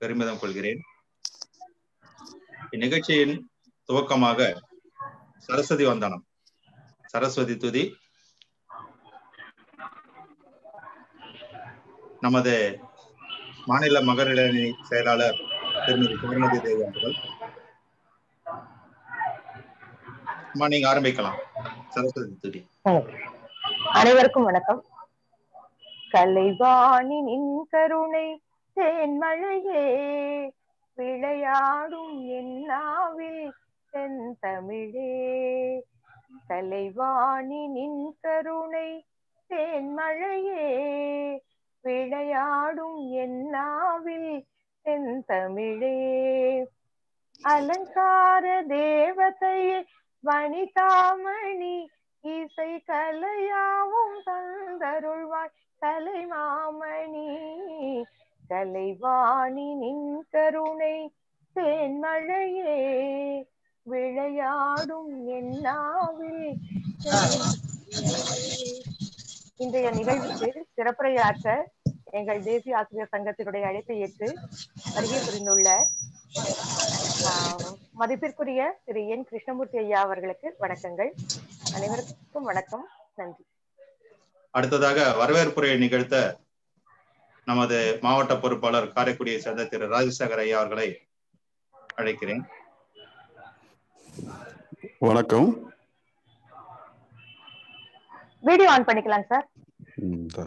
பெருமிதம் கொள்கிறேன் இந்நிகழ்ச்சியின் துவக்கமாக சரஸ்வதி வந்தனம் சரஸ்வதி துதி நமது மாநில மகளிரணி செயலாளர் திருமதி சுமதி தேவி அவர்கள் அம்மா நீங்க ஆரம்பிக்கலாம் சரஸ்வதி துதி அனைவருக்கும் வணக்கம் கலைவாணி நின் கருணை தேன்மழையே விளையாடும் என்னாவில் தென்தமிழே கலைவாணி நின் கருணை தேன்மழையே விளையாடும் என்னாவில் தென்தமிழே அலங்கார தேவதையே வனிதாமணி இசை கலையாவும் தந்தருள்வாய் கலைமாமணி கலைவாணி நின் கருணை தேன்மழையே விளையாடும் என்னாவில் இன்றைய நிகழ்வுக்கு சிறப்புரையாற்ற எங்கள் தேசிய ஆசிரியர் சங்கத்தினுடைய அழைப்பை ஏற்று வருகை புரிந்துள்ள மதிப்பிற்குரிய திரு என் கிருஷ்ணமூர்த்தி ஐயா அவர்களுக்கு வணக்கங்கள் அனைவருக்கும் வணக்கம் நன்றி அடுத்ததாக வரவேற்புரையை நிகழ்த்த நமது மாவட்ட பொறுப்பாளர் காரைக்குடியை சேர்ந்த திரு ராஜசேகர் ஐயா அவர்களை அழைக்கிறேன் வணக்கம் வீடியோ ஆன் பண்ணிக்கலாம் சார் ம், தா-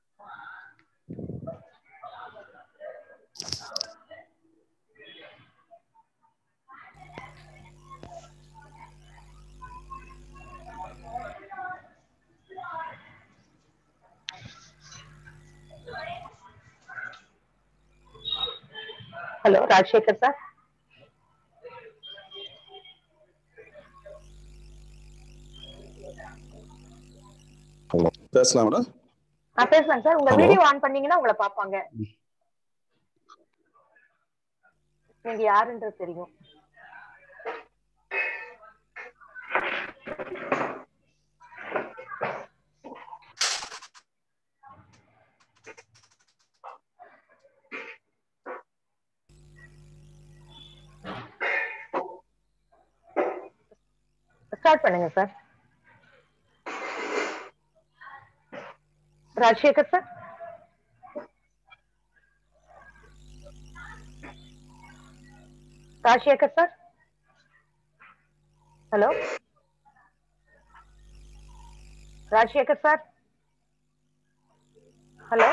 ஹலோ ராஜசேகர் சார் பேசலாம் மேடம் ஆ பேசலாம் சார் உங்க Hello. வீடியோ ஆன் பண்ணீங்கன்னா உங்களை பார்ப்பாங்க நீங்க யாருன்றது தெரியும் ஸ்டார்ட் பண்ணுங்க sir Rajasekar sir Rajasekar sir hello Rajasekar sir hello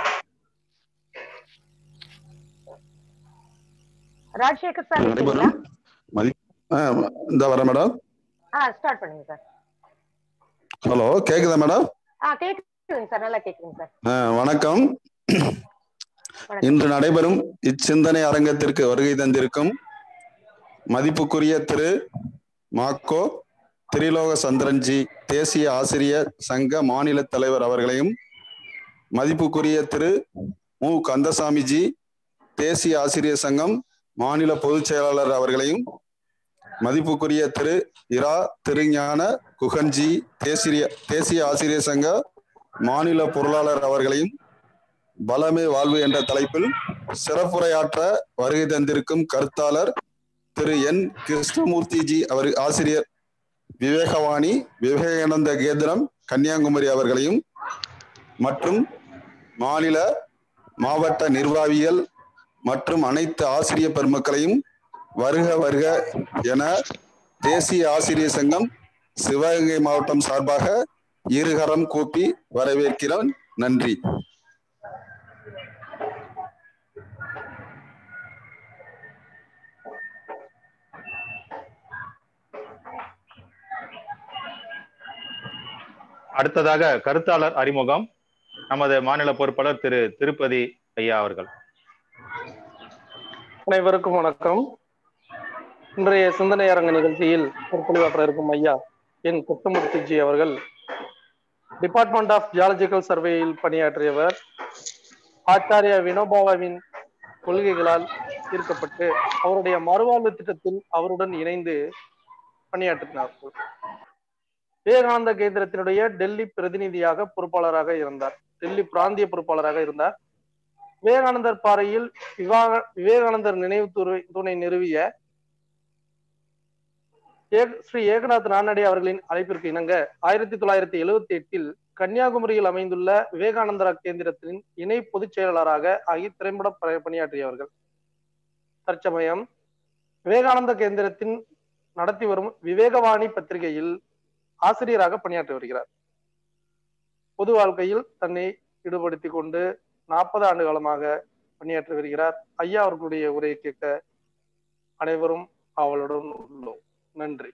Rajasekar sir இருக்கீங்களா நடைபெறும் மதி ஆ இந்த வரேன் மேடம் ஆ ஸ்டார்ட் பண்ணுங்க சார் ஹலோ கேக்குதா மேடம் ஆ கேக்குதுங்க சார் நல்லா கேக்குதுங்க சார் ஆ, வணக்கம் வணக்கம் இன்று நடைபெறும் இச்சிந்தனை அரங்கத்திற்கு வருகை தந்திருக்கும் மதிப்புக்குரிய திரு மாக்கோ திரிலோக சந்திரன்ஜி தேசிய ஆசிரியர் சங்க மாநில தலைவர் அவர்களையும் மதிப்புக்குரிய திரு மு கந்தசாமிஜி தேசிய ஆசிரியர் சங்கம் மாநில பொதுச் செயலாளர் அவர்களையும் மதிப்புக்குரிய திரு இரா திருஞான குகன்ஜி தேசிய தேசிய ஆசிரியர் சங்க மாநில பொருளாளர் அவர்களையும் பலமே வாழ்வு என்ற தலைப்பில் சிறப்புரையாற்ற வருகை தந்திருக்கும் கருத்தாளர் திரு என் கிருஷ்ணமூர்த்திஜி அவர் ஆசிரியர் விவேகவாணி விவேகானந்த கேந்திரம் கன்னியாகுமரி அவர்களையும் மற்றும் மாநில மாவட்ட நிர்வாகிகள் மற்றும் அனைத்து ஆசிரியர் பெருமக்களையும் வருக வருக என தேசிய ஆசிரியர் சங்கம் சிவகங்கை மாவட்டம் சார்பாக இருகரம் கூப்பி வரவேற்கிறோம் நன்றி அடுத்ததாக கருத்தாளர் அறிமுகம் நமது மாநில பொறுப்பாளர் திரு திருப்பதி ஐயா அவர்கள் அனைவருக்கும் வணக்கம் இன்றைய சிந்தனை அரங்க நிகழ்ச்சியில் சொற்பொழிவாற்ற இருக்கும் ஐயா என் குத்தமூர்த்திஜி அவர்கள் டிபார்ட்மெண்ட் ஆஃப் ஜியாலஜிக்கல் சர்வேயில் பணியாற்றியவர் ஆச்சாரிய வினோபாவின் கொள்கைகளால் ஈர்க்கப்பட்டு அவருடைய மறுவாழ்வு திட்டத்தில் அவருடன் இணைந்து பணியாற்றினார்கள் விவேகானந்த கேந்திரத்தினுடைய டெல்லி பிரதிநிதியாக பொறுப்பாளராக இருந்தார் டெல்லி பிராந்திய பொறுப்பாளராக இருந்தார் விவேகானந்தர் பாறையில் விவாக விவேகானந்தர் நினைவு தூரை- தூணை நிறுவிய ஏக்- ஸ்ரீ ஏகநாத் ரானடே அவர்களின் அழைப்பிற்கு இணங்க ஆயிரத்தி தொள்ளாயிரத்தி எழுவத்தி எட்டில் கன்னியாகுமரியில் அமைந்துள்ள விவேகானந்தரா கேந்திரத்தின் இணை பொதுச் செயலாளராக ஆகி திரைப்பட ப- பணியாற்றியவர்கள் தற்சமயம் விவேகானந்த கேந்திரத்தின் நடத்தி வரும் விவேகவாணி பத்திரிகையில் ஆசிரியராக பணியாற்றி வருகிறார் பொது வாழ்க்கையில் தன்னை ஈடுபடுத்திக் கொண்டு நாற்பது ஆண்டு காலமாக பணியாற்றி வருகிறார் ஐயா அவர்களுடைய உரையை கேட்க அனைவரும் அவளுடன் உள்ளோம் நன்றி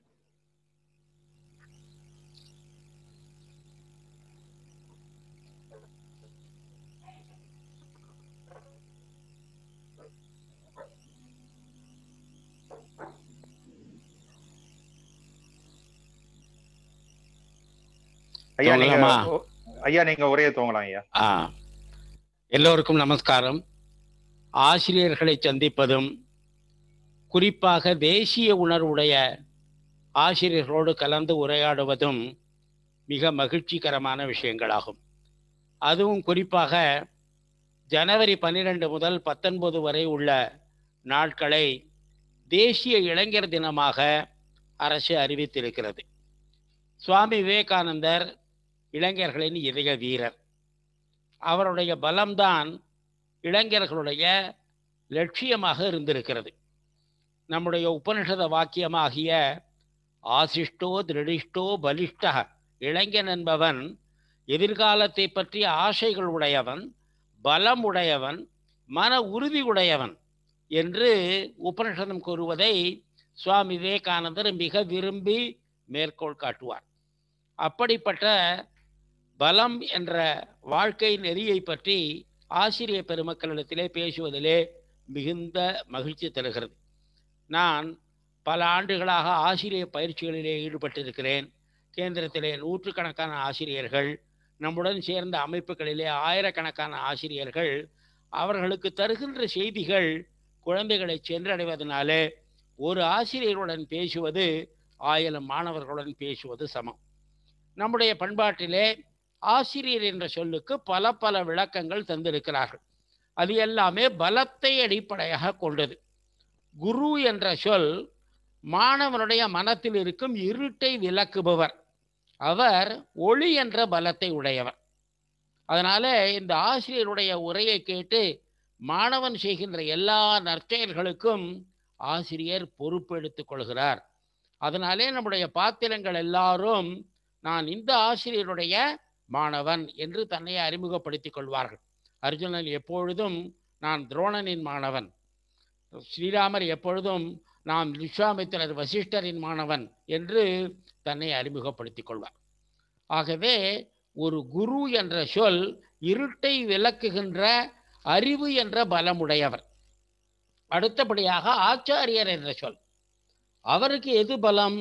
ஐயா நீங்க துவங்கலாமா? ஐயா நீங்க உரையை துவங்கலாம் ஐயா ஆ எல்லோருக்கும் நமஸ்காரம் ஆசிரியர்களை சந்திப்பதும் குறிப்பாக தேசிய உணர்வுடைய ஆசிரியர்களோடு கலந்து உரையாடுவதும் மிக மகிழ்ச்சிகரமான விஷயங்களாகும் அதுவும் குறிப்பாக ஜனவரி பன்னிரெண்டு முதல் பத்தொன்பது வரை உள்ள நாட்களை தேசிய இளைஞர் தினமாக அரசு அறிவித்திருக்கிறது சுவாமி விவேகானந்தர் இளைஞர்களின் இதய வீரர் அவருடைய பலம்தான் இளைஞர்களுடைய லட்சியமாக இருந்திருக்கிறது நம்முடைய உபனிஷத வாக்கியமாகிய ஆசிஷ்டோ திருடிஷ்டோ பலிஷ்ட இளைஞன் என்பவன் எதிர்காலத்தை பற்றிய ஆசைகள் உடையவன் பலம் உடையவன் மன உறுதி உடையவன் என்று உபனிஷதம் கூறுவதை சுவாமி விவேகானந்தர் மிக விரும்பி மேற்கோள் காட்டுவார் அப்படிப்பட்ட பலம் என்ற வாழ்க்கை நெறியை பற்றி ஆசிரிய பெருமக்களிடத்திலே பேசுவதிலே மிகுந்த மகிழ்ச்சி தருகிறது நான் பல ஆண்டுகளாக ஆசிரிய பயிற்சிகளிலே ஈடுபட்டிருக்கிறேன் கேந்திரத்திலே நூற்றுக்கணக்கான ஆசிரியர்கள் நம்முடன் சேர்ந்த அமைப்புகளிலே ஆயிரக்கணக்கான ஆசிரியர்கள் அவர்களுக்கு தருகின்ற செய்திகள் குழந்தைகளை சென்றடைவதனாலே ஒரு ஆசிரியருடன் பேசுவது ஆயிரம் மாணவர்களுடன் பேசுவது சமம் நம்முடைய பண்பாட்டிலே ஆசிரியர் என்ற சொல்லுக்கு பல பல விளக்கங்கள் தந்திருக்கிறார்கள் அது எல்லாமே பலத்தை அடிப்படையாக கொண்டது குரு என்ற சொல் மாணவனுடைய மனத்தில் இருக்கும் இருட்டை விளக்குபவர் அவர் ஒளி என்ற பலத்தை உடையவர் அதனால இந்த ஆசிரியருடைய உரையை கேட்டு மாணவன் செய்கின்ற எல்லா நற்செயல்களுக்கும் ஆசிரியர் பொறுப்பெடுத்துக் கொள்கிறார் அதனாலே நம்முடைய பாத்திரங்கள் எல்லாரும் நான் இந்த ஆசிரியருடைய மாணவன் என்று தன்னை அறிமுகப்படுத்திக் கொள்வார்கள் அர்ஜுனன் எப்பொழுதும் நான் துரோணனின் மாணவன் ஸ்ரீராமர் எப்பொழுதும் நாம் விஸ்வாமித்திரர் வசிஷ்டரின் மாணவன் என்று தன்னை அறிமுகப்படுத்திக் கொள்வார் ஆகவே ஒரு குரு என்ற சொல் இருட்டை விளக்குகின்ற அறிவு என்ற பலமுடையவர் அடுத்தபடியாக ஆச்சாரியர் என்ற சொல் அவருக்கு எது பலம்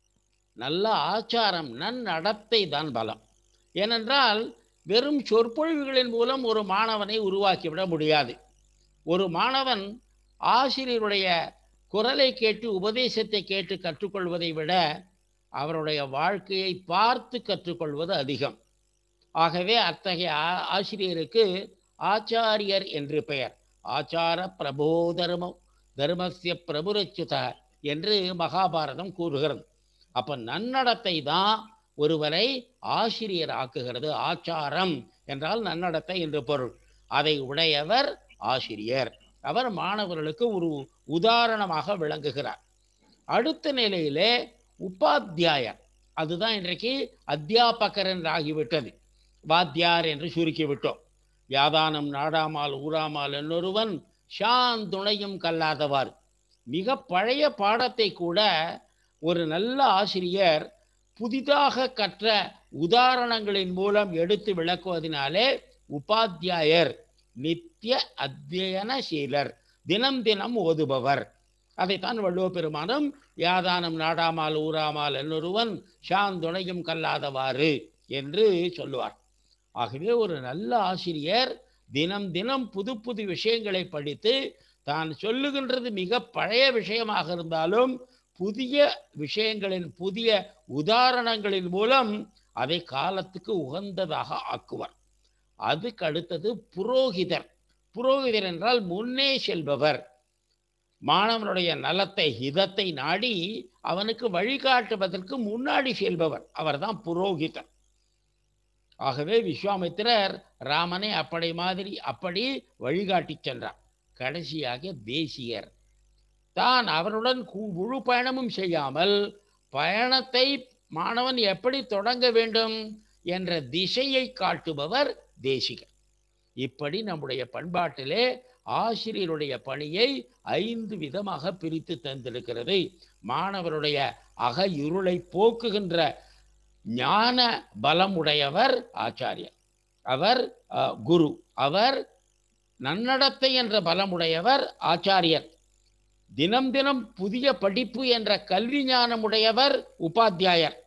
நல்ல ஆச்சாரம் நன்னடத்தை தான் பலம் ஏனென்றால் வெறும் சொற்பொழிவுகளின் மூலம் ஒரு மாணவனை உருவாக்கிவிட முடியாது ஒரு மாணவன் ஆசிரியருடைய குரலை கேட்டு உபதேசத்தை கேட்டு கற்றுக்கொள்வதை விட அவருடைய வாழ்க்கையை பார்த்து கற்றுக்கொள்வது அதிகம் ஆகவே அத்தகைய ஆ- ஆசிரியருக்கு ஆச்சாரியர் என்று பெயர் ஆச்சார பிரபோ தர்மம் தர்மஸ்ய பிரபுரச்சுத என்று மகாபாரதம் கூறுகிறது அப்ப நன்னடத்தை தான் ஒருவரை ஆசிரியர் ஆக்குகிறது ஆச்சாரம் என்றால் நன்னடத்தை என்று பொருள் அதை உடையவர் ஆசிரியர் அவர் மாணவர்களுக்கு ஒரு உதாரணமாக விளங்குகிறார் அடுத்த நிலையிலே உபாத்தியாயர் அதுதான் இன்றைக்கு அத்தியாபகர் என்று ஆகிவிட்டது வாத்தியார் என்று சுருக்கி விட்டோம் யாதானம் நாடாமால் ஊராமால் என்னொருவன் ஷான் துணையும் கல்லாதவார் மிக பழைய பாடத்தை கூட ஒரு நல்ல ஆசிரியர் புதிதாக கற்ற உதாரணங்களின் மூலம் எடுத்து விளக்குவதனாலே உபாத்தியாயர் நித்திய அத்தியனசீலர் தினம் தினம் ஓதுபவர் அதைத்தான் வள்ளுவ பெருமானும் யாதானம் நாடாமால் ஊராமால் என்னொருவன் ஷாந்துணையும் கல்லாதவாறு என்று சொல்லுவார் ஆகவே ஒரு நல்ல ஆசிரியர் தினம் தினம் புது புது விஷயங்களை படித்து தான் சொல்லுகின்றது மிக பழைய விஷயமாக இருந்தாலும் புதிய விஷயங்களின் புதிய உதாரணங்களின் மூலம் அதை காலத்துக்கு உகந்ததாக ஆக்குவார் அதுக்கு அடுத்தது புரோகிதர் புரோகிதர் என்றால் முன்னே செல்பவர் மாணவனுடைய நலத்தை ஹிதத்தை நாடி அவனுக்கு வழிகாட்டுவதற்கு முன்னாடி செல்பவர் அவர்தான் புரோகிதர் ஆகவே விஸ்வாமித்திரர் ராமனை அப்படி மாதிரி அப்படி வழிகாட்டி சென்றார் கடைசியாக தேசியர் தான் அவருடன் கு- முழு பயணமும் செய்யாமல் பயணத்தை மாணவன் எப்படி தொடங்க வேண்டும் என்ற திசையை காட்டுபவர் தேசிகர் இப்படி நம்முடைய பண்பாட்டிலே ஆசிரியருடைய பணியை ஐந்து விதமாக பிரித்து தந்திருக்கிறது மாணவருடைய அக இருளை போக்குகின்ற ஞான பலம் உடையவர் ஆச்சாரியர் அவர் அஹ், குரு அவர் நன்னடத்தை என்ற பலமுடையவர் ஆச்சாரியர் தினம் தினம் புதிய படிப்பு என்ற கல்வி ஞானமுடையவர் உபாத்தியாயர்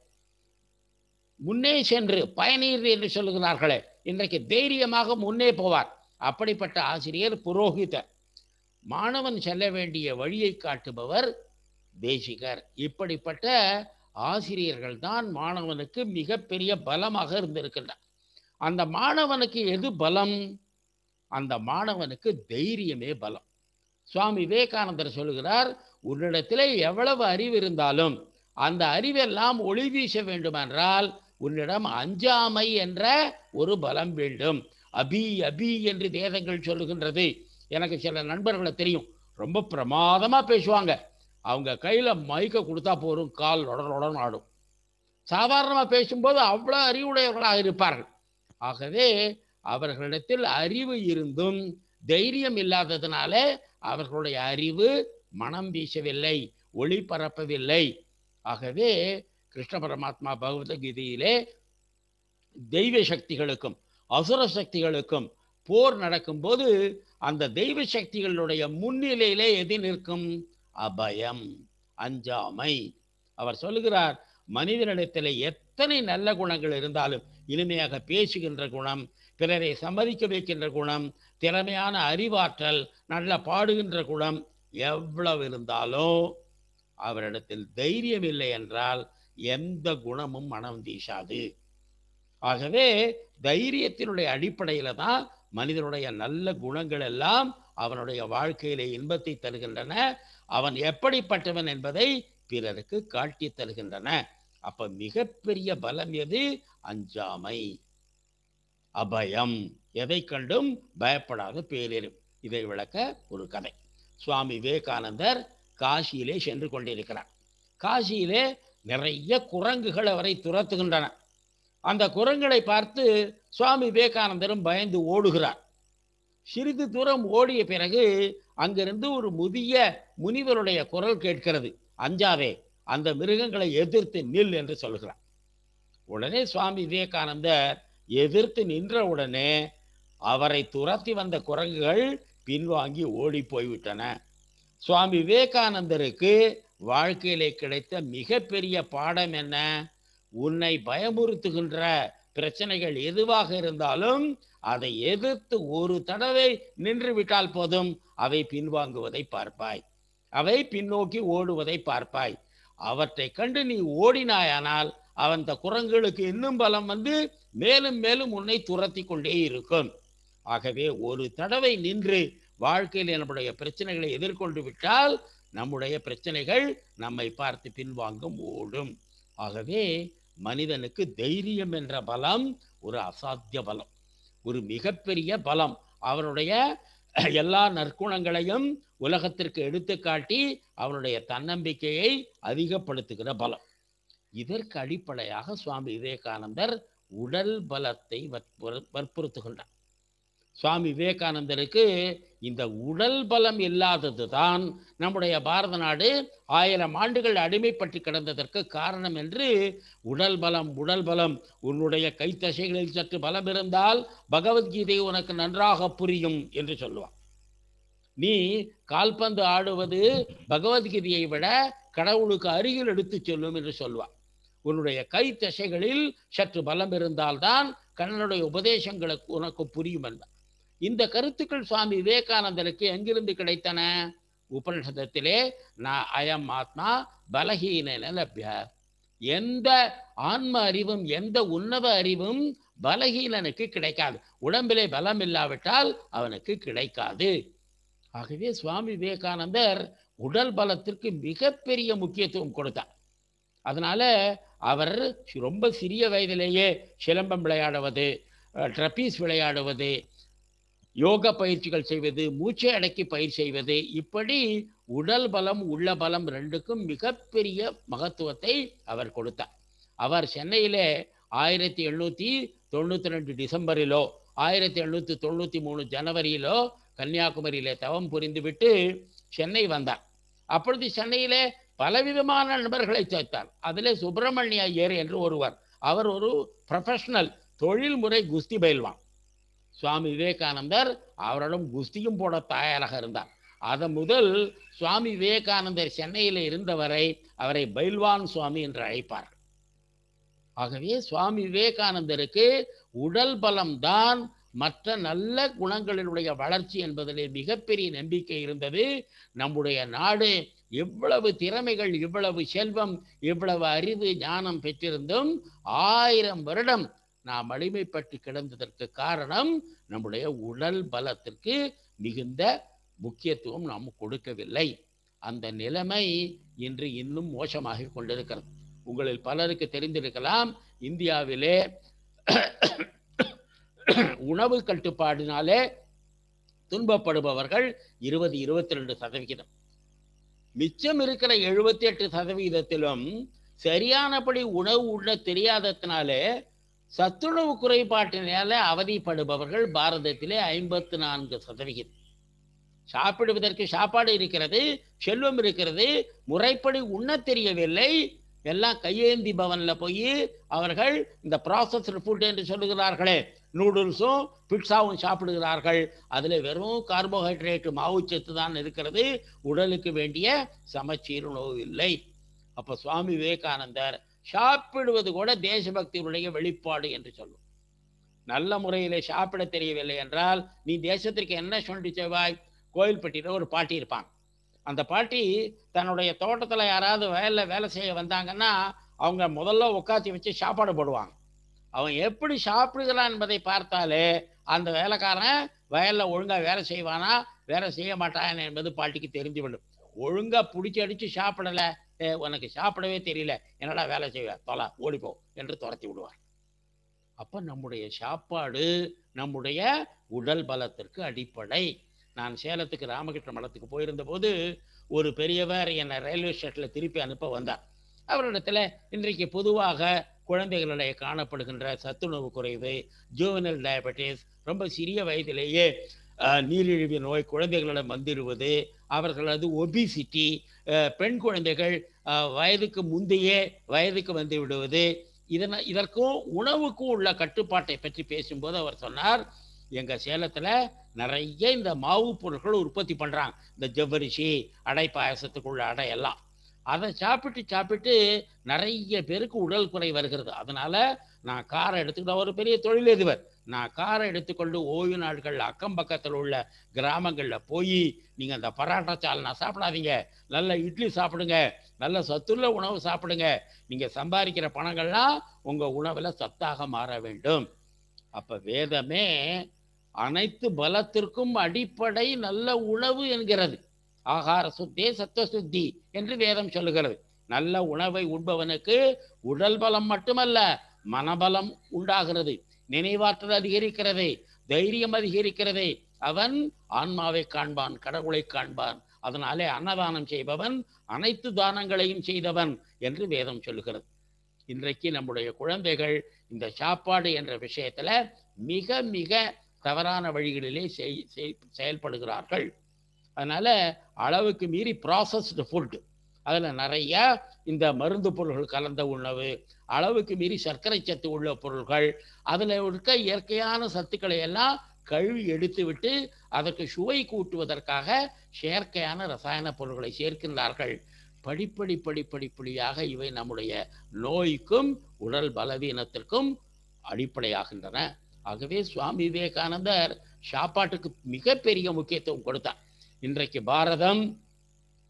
முன்னே சென்று பயனீர் என்று சொல்லுகிறார்களே இன்றைக்கு தைரியமாக முன்னே போவார் அப்படிப்பட்ட ஆசிரியர் புரோகிதர் மாணவன் செல்ல வேண்டிய வழியை காட்டுபவர் தேசிகர் இப்படிப்பட்ட ஆசிரியர்கள் தான் மாணவனுக்கு மிகப்பெரிய பலமாக இருந்திருக்கின்றார் அந்த மாணவனுக்கு எது பலம் அந்த மாணவனுக்கு தைரியமே பலம் சுவாமி விவேகானந்தர் சொல்லுகிறார் உன்னிடத்திலே எவ்வளவு அறிவு இருந்தாலும் அந்த அறிவெல்லாம் ஒளி வீச வேண்டுமென்றால் உன்னிடம் அஞ்சாமை என்ற ஒரு பலம் வேண்டும் அபி அபி என்று வேதங்கள் சொல்லுகின்றது எனக்கு சில நண்பர்களை தெரியும் ரொம்ப பிரமாதமா பேசுவாங்க அவங்க கையில மைக்க கொடுத்தா போதும் கால் உடனுடன் ஆடும் சாதாரணமா பேசும்போது அவ்வளவு அறிவுடையவர்களாக இருப்பார்கள் ஆகவே அவர்களிடத்தில் அறிவு இருந்தும் தைரியம் இல்லாததினாலே அவர்களுடைய அறிவு மனம் வீசவில்லை ஒளி பரப்பவில்லை ஆகவே கிருஷ்ண பரமாத்மா பகவத்கீதையிலே தெய்வ சக்திகளுக்கும் அசுர சக்திகளுக்கும் போர் நடக்கும்போது அந்த தெய்வ சக்திகளுடைய முன்னிலையிலே எது நிற்கும் அபயம் அஞ்சாமை அவர் சொல்லுகிறார் மனிதனிடத்தில் எத்தனை நல்ல குணங்கள் இருந்தாலும் இனிமையாக பேசுகின்ற குணம் பிறரை சம்மதிக்க வைக்கின்ற குணம் திறமையான அறிவாற்றல் நல்ல பாடுகின்ற குணம் எவ்வளவு இருந்தாலும் அவரிடத்தில் தைரியம் இல்லை என்றால் எந்த குணமும் மனம் வீசாது ஆகவே தைரியத்தினுடைய அடிப்படையில தான் மனிதனுடைய நல்ல குணங்கள் எல்லாம் அவனுடைய வாழ்க்கையிலே இன்பத்தை தருகின்றன அவன் எப்படிப்பட்டவன் என்பதை பிறருக்கு காட்டி தருகின்றன அப்ப மிகப்பெரிய பலம் எது அஞ்சாமை அபயம் எதை கண்டும் பயப்படாத பேரிரும் இதை விளக்க ஒரு கதை சுவாமி விவேகானந்தர் காசியிலே சென்று கொண்டிருக்கிறார் காசியிலே நிறைய குரங்குகள் அவரை துரத்துகின்றன அந்த குரங்களை பார்த்து சுவாமி விவேகானந்தரும் பயந்து ஓடுகிறார் சிறிது தூரம் ஓடிய பிறகு அங்கிருந்து ஒரு முதிய முனிவருடைய குரல் கேட்கிறது அஞ்சாதே அந்த மிருகங்களை எதிர்த்து நில் என்று சொல்கிறார் உடனே சுவாமி விவேகானந்தர் எதிர்த்து நின்ற உடனே அவரை துரத்தி வந்த குரங்குகள் பின்வாங்கி ஓடி போய்விட்டன சுவாமி விவேகானந்தருக்கு வாழ்க்கையிலே கிடைத்த மிகப்பெரிய பாடம் என்ன உன்னை பயமுறுத்துகின்ற பிரச்சனைகள் எதுவாக இருந்தாலும் அதை எதிர்த்து ஒரு தடவை நின்று விட்டால் போதும் அவை பின்வாங்குவதை பார்ப்பாய் அவை பின்னோக்கி ஓடுவதை பார்ப்பாய் அவற்றை கண்டு நீ ஓடினாயானால் அவன் அந்த குரங்குகளுக்கு இன்னும் பலம் வந்து மேலும் மேலும் உன்னை துரத்தி கொண்டே இருக்கும் ஆகவே ஒரு தடவை நின்று வாழ்க்கையில் நம்முடைய பிரச்சனைகளை எதிர்கொண்டு விட்டால் நம்முடைய பிரச்சனைகள் நம்மை பார்த்து பின்வாங்கும் ஓடும் ஆகவே மனிதனுக்கு தைரியம் என்ற பலம் ஒரு அசாத்திய பலம் ஒரு மிகப்பெரிய பலம் அவனுடைய எல்லா நற்குணங்களையும் உலகத்திற்கு எடுத்துக்காட்டி அவனுடைய தன்னம்பிக்கையை அதிகப்படுத்துகிற பலம் இதற்கு அடிப்படையாக சுவாமி விவேகானந்தர் உடல் பலத்தை வற்புறு- வற்புறுத்துகின்றார் சுவாமி விவேகானந்தருக்கு இந்த உடல் பலம் இல்லாதது தான் நம்முடைய பாரத நாடு ஆயிரம் ஆண்டுகள் அடிமைப்பட்டு கிடந்ததற்கு காரணம் என்று உடல் பலம் உடல் பலம் உன்னுடைய கைத்தசைகளில் சற்று பலம் இருந்தால் பகவத்கீதை உனக்கு நன்றாக புரியும் என்று சொல்லுவான் நீ கால்பந்து ஆடுவது பகவத்கீதையை விட கடவுளுக்கு அருகில் எடுத்துச் செல்லும் என்று சொல்லுவான் உன்னுடைய கை தசைகளில் சற்று பலம் இருந்தால்தான் கண்ணனுடைய உபதேசங்களுக்கு உனக்கு புரியும் என்பார் இந்த கருத்துக்கள் சுவாமி விவேகானந்தருக்கு எங்கிருந்து கிடைத்தன உபனிஷதத்திலே நான் அயம் ஆத்மா பலஹீன லப்ய எந்த ஆன்ம அறிவும் எந்த உன்னத அறிவும் பலகீனனுக்கு கிடைக்காது உடம்பிலே பலம் இல்லாவிட்டால் அவனுக்கு கிடைக்காது ஆகவே சுவாமி விவேகானந்தர் உடல் பலத்திற்கு மிகப்பெரிய முக்கியத்துவம் கொடுத்தார் அதனால அவர் ரொம்ப சிறிய வயதிலேயே சிலம்பம் விளையாடுவது ட்ரப்பீஸ் விளையாடுவது யோக பயிற்சிகள் செய்வது மூச்சை அடக்கி பயிர் செய்வது இப்படி உடல் பலம் உள்ள பலம் ரெண்டுக்கும் மிகப்பெரிய மகத்துவத்தை அவர் கொடுத்தார் அவர் சென்னையிலே ஆயிரத்தி எண்ணூற்றி தொண்ணூற்றி ரெண்டு டிசம்பரிலோ ஆயிரத்தி எண்ணூற்றி தொண்ணூற்றி மூணு ஜனவரியிலோ கன்னியாகுமரியிலே தவம் புரிந்துவிட்டு சென்னை வந்தார் அப்பொழுது சென்னையிலே பலவிதமான நண்பர்களை சேர்த்தார் அதிலே சுப்பிரமணிய ஐயர் என்று ஒருவர் அவர் ஒரு ப்ரொஃபஷனல் தொழில்முறை குஸ்தி பயில்வான் சுவாமி விவேகானந்தர் அவரிடம் குஸ்தியும் போட தயாராக இருந்தார் அதன் முதல் சுவாமி விவேகானந்தர் சென்னையில் இருந்தவரை அவரை பைல்வான் சுவாமி என்று அழைப்பார் ஆகவே சுவாமி விவேகானந்தருக்கு உடல் பலம்தான் மற்ற நல்ல குணங்களினுடைய வளர்ச்சி என்பதிலே மிகப்பெரிய நம்பிக்கை இருந்தது நம்முடைய நாடு எவ்வளவு திறமைகள் இவ்வளவு செல்வம் இவ்வளவு அறிவு ஞானம் பெற்றிருந்தும் ஆயிரம் வருடம் நாம் அடிமைப்பட்டு கிடந்ததற்கு காரணம் நம்முடைய உடல் பலத்திற்கு மிகுந்த முக்கியத்துவம் நாம் கொடுக்கவில்லை அந்த நிலைமை இன்று இன்னும் மோசமாக கொண்டிருக்கிறது உங்களில் பலருக்கு தெரிந்திருக்கலாம் இந்தியாவிலே உணவு கட்டுப்பாடினாலே துன்பப்படுபவர்கள் இருபது இருபத்தி ரெண்டு சதவிகிதம் மிச்சம் இருக்கிற எழுபத்தி எட்டு சதவிகிதத்திலும் சரியானபடி உணவு உண்ண தெரியாததுனாலே சத்துணவு குறைபாட்டினால அவதிப்படுபவர்கள் பாரதத்திலே ஐம்பத்து நான்கு சதவிகிதம் சாப்பிடுவதற்கு சாப்பாடு இருக்கிறது செல்வம் இருக்கிறது முறைப்படி உண்ண தெரியவில்லை எல்லாம் கையேந்தி பவன்ல போய் அவர்கள் இந்த ப்ராசஸ்டு ஃபுட் என்று சொல்லுகிறார்களே நூடுல்ஸும் பிட்சாவும் சாப்பிடுகிறார்கள் அதில் வெறும் கார்போஹைட்ரேட் மாவுச்சத்து தான் இருக்கிறது உடலுக்கு வேண்டிய சமச்சீர் உணவு இல்லை அப்போ சுவாமி விவேகானந்தர் சாப்பிடுவது கூட தேசபக்தியுடைய வெளிப்பாடு என்று சொல்லும் நல்ல முறையில் சாப்பிட தெரியவில்லை என்றால் நீ தேசத்திற்கு என்ன சொல்லி செய்வாய் கோயில்பட்டியில் ஒரு பாட்டி இருப்பாங்க அந்த பாட்டி தன்னுடைய தோட்டத்தில் யாராவது வயலில் வேலை செய்ய வந்தாங்கன்னா அவங்க முதல்ல உட்காத்தி வச்சு சாப்பாடு போடுவாங்க அவன் எப்படி சாப்பிடுகிறான் என்பதை பார்த்தாலே அந்த வேலைக்காரன் வயலில் ஒழுங்காக வேலை செய்வானா வேலை செய்ய மாட்டான் என்பது பாட்டிக்கு தெரிஞ்சுவிடும் ஒழுங்காக பிடிச்சி அடித்து சாப்பிடலை ஏ உனக்கு சாப்பிடவே தெரியல என்னடா வேலை செய்வ தொலை ஓடிப்போ என்று துரத்தி விடுவார் அப்போ நம்முடைய சாப்பாடு நம்முடைய உடல் பலத்திற்கு அடிப்படை நான் சேலத்துக்கு ராமகிருஷ்ண மடத்துக்கு போயிருந்த போது ஒரு பெரியவர் என்னை ரயில்வே ஸ்டேஷனில் திருப்பி அனுப்ப வந்தார் அவரிடத்துல இன்றைக்கு பொதுவாக குழந்தைகளிடையே காணப்படுகின்ற சத்துணவு குறைவு ஜூவனல் டயபெட்டிஸ் ரொம்ப சிறிய வயதிலேயே நீரிழிவு நோய் குழந்தைகளிடம் வந்துடுவது அவர்களது ஒபிசிட்டி பெண் குழந்தைகள் வயதுக்கு முந்தையே வயதுக்கு வந்து விடுவது இதன இதற்கும் உணவுக்கும் உள்ள கட்டுப்பாட்டை பற்றி பேசும்போது அவர் சொன்னார் எங்க சேலத்துல நிறைய இந்த மாவு பொருட்கள் உற்பத்தி பண்றாங்க இந்த ஜவ்வரிசி அடை பாயசத்துக்குள்ள அடை எல்லாம் அதை சாப்பிட்டு சாப்பிட்டு நிறைய பேருக்கு உடல் குறை வருகிறது அதனால நான் காரை எடுத்துக்கிட்ட ஒரு பெரிய தொழிலதிபர் நான் காரை எடுத்துக்கொண்டு ஓய்வு நாட்கள் அக்கம் பக்கத்தில் உள்ள கிராமங்களில் போய் நீங்கள் அந்த பராட்டா சால்னா சாப்பிடாதீங்க நல்ல இட்லி சாப்பிடுங்க நல்ல சத்துள்ள உணவு சாப்பிடுங்க நீங்கள் சம்பாதிக்கிற பணங்கள்லாம் உங்கள் உணவில் சத்தாக மாற வேண்டும் அப்போ வேதமே அனைத்து பலத்திற்கும் அடிப்படை நல்ல உணவு என்கிறது ஆகார சுத்தே சத்த சுத்தி என்று வேதம் சொல்லுகிறது நல்ல உணவை உண்பவனுக்கு உடல் பலம் மட்டுமல்ல மனபலம் உண்டாகிறது நினைவாற்றல் அதிகரிக்கிறது தைரியம் அதிகரிக்கிறது அவன் ஆன்மாவை காண்பான் கடவுளை காண்பான் அதனாலே அன்னதானம் செய்பவன் அனைத்து தானங்களையும் செய்தவன் என்று வேதம் சொல்லுகிறது இன்றைக்கு நம்முடைய குழந்தைகள் இந்த சாப்பாடு என்ற விஷயத்துல மிக மிக தவறான வழிகளிலே செயல்படுகிறார்கள் அதனால அளவுக்கு மீறி ப்ராசஸ்டு ஃபுட் அதில் நிறைய இந்த மருந்து பொருள்கள் கலந்த உணவு அளவுக்கு மீறி சர்க்கரை சத்து உள்ள பொருள்கள் அதில் இருக்க இயற்கையான சத்துக்களை எல்லாம் கழுவி எடுத்து விட்டு அதற்கு சுவை கூட்டுவதற்காக செயற்கையான ரசாயன பொருட்களை சேர்க்கின்றார்கள் படிப்படி படிப்படிப்படியாக இவை நம்முடைய நோய்க்கும் உடல் பலவீனத்திற்கும் அடிப்படையாகின்றன ஆகவே சுவாமி விவேகானந்தர் சாப்பாட்டுக்கு மிகப்பெரிய முக்கியத்துவம் கொடுத்தார் இன்றைக்கு பாரதம்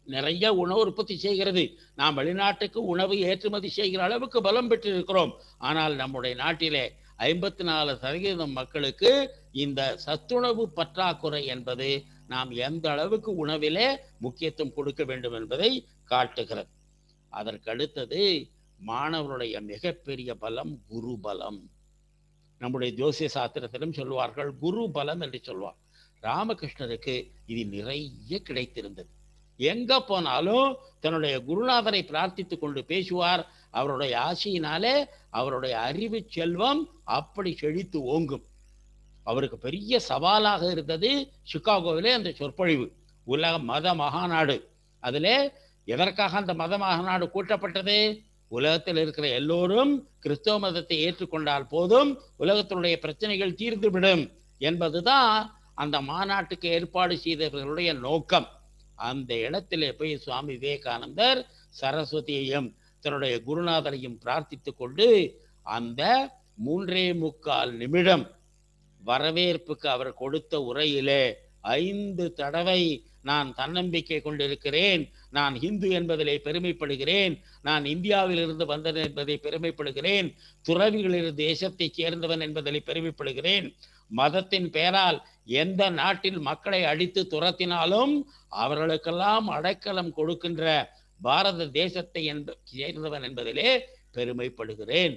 நிறைய உணவு உற்பத்தி செய்கிறது நாம் வெளிநாட்டுக்கு உணவு ஏற்றுமதி செய்கிற அளவுக்கு பலம் பெற்றிருக்கிறோம் ஆனால் நம்முடைய நாட்டிலே ஐம்பத்தி நாலு சதவீதம் மக்களுக்கு இந்த சத்துணவு பற்றாக்குறை என்பது நாம் எந்த அளவுக்கு உணவிலே முக்கியத்துவம் கொடுக்க வேண்டும் என்பதை காட்டுகிறது அதற்கு அடுத்தது மாணவருடைய மிகப்பெரிய பலம் குரு பலம் நம்முடைய ஜோசிய சாஸ்திரத்திலும் சொல்வார்கள் குரு பலம் என்று சொல்வார் ராமகிருஷ்ணருக்கு இது நிறைய கிடைத்திருந்தது எங்க போனாலும் தன்னுடைய குருநாதரை பிரார்த்தித்து கொண்டு பேசுவார் அவருடைய ஆசையினாலே அவருடைய அறிவு செல்வம் அப்படி செழித்து ஓங்கும் அவருக்கு பெரிய சவாலாக இருந்தது சிகாகோவிலே அந்த சொற்பொழிவு உலக மத மகாநாடு அதிலே எதற்காக அந்த மத மகாநாடு கூட்டப்பட்டது உலகத்தில் இருக்கிற எல்லோரும் கிறிஸ்தவ மதத்தை ஏற்றுக்கொண்டால் போதும் உலகத்தினுடைய பிரச்சனைகள் தீர்ந்துவிடும் என்பதுதான் அந்த மாநாட்டுக்கு ஏற்பாடு செய்தவர்களுடைய நோக்கம் அந்த இடத்திலே போய் சுவாமி விவேகானந்தர் சரஸ்வதியையும் தன்னுடைய குருநாதரையும் பிரார்த்தித்து கொண்டு அந்த மூன்றே முக்கால் நிமிடம் வரவேற்புக்கு அவர் கொடுத்த உரையிலே ஐந்து தடவை நான் தன்னம்பிக்கை கொண்டிருக்கிறேன் நான் இந்து என்பதிலே பெருமைப்படுகிறேன் நான் இந்தியாவிலிருந்து வந்தவன் என்பதை பெருமைப்படுகிறேன் துறவிகளின் தேசத்தைச் சேர்ந்தவன் என்பதில் பெருமைப்படுகிறேன் மதத்தின் பெயரால் எந்த நாட்டில் மக்களை அடித்து துரத்தினாலும் அவர்களுக்கெல்லாம் அடைக்கலம் கொடுக்கின்ற பாரத தேசத்தை என்ப சேர்ந்தவன் என்பதிலே பெருமைப்படுகிறேன்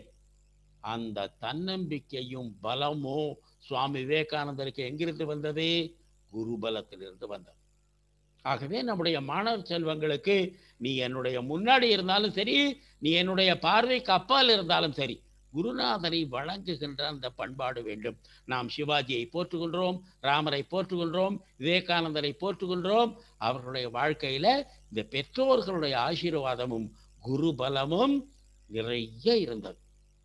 அந்த தன்னம்பிக்கையும் பலமும் சுவாமி விவேகானந்தருக்கு எங்கிருந்து வந்தது குருபலத்திலிருந்து வந்தது ஆகவே நம்முடைய மாணவ செல்வங்களுக்கு நீ என்னுடைய முன்னாடி இருந்தாலும் சரி நீ என்னுடைய பார்வைக்கு அப்பால் இருந்தாலும் சரி குருநாதரை வழங்குகின்ற அந்த பண்பாடு வேண்டும் நாம் சிவாஜியை போற்றுகின்றோம் ராமரை போற்றுகின்றோம் விவேகானந்தரை போற்றுகின்றோம் அவர்களுடைய வாழ்க்கையில இந்த பெற்றோர்களுடைய ஆசீர்வாதமும் குரு பலமும் நிறைய இருந்தது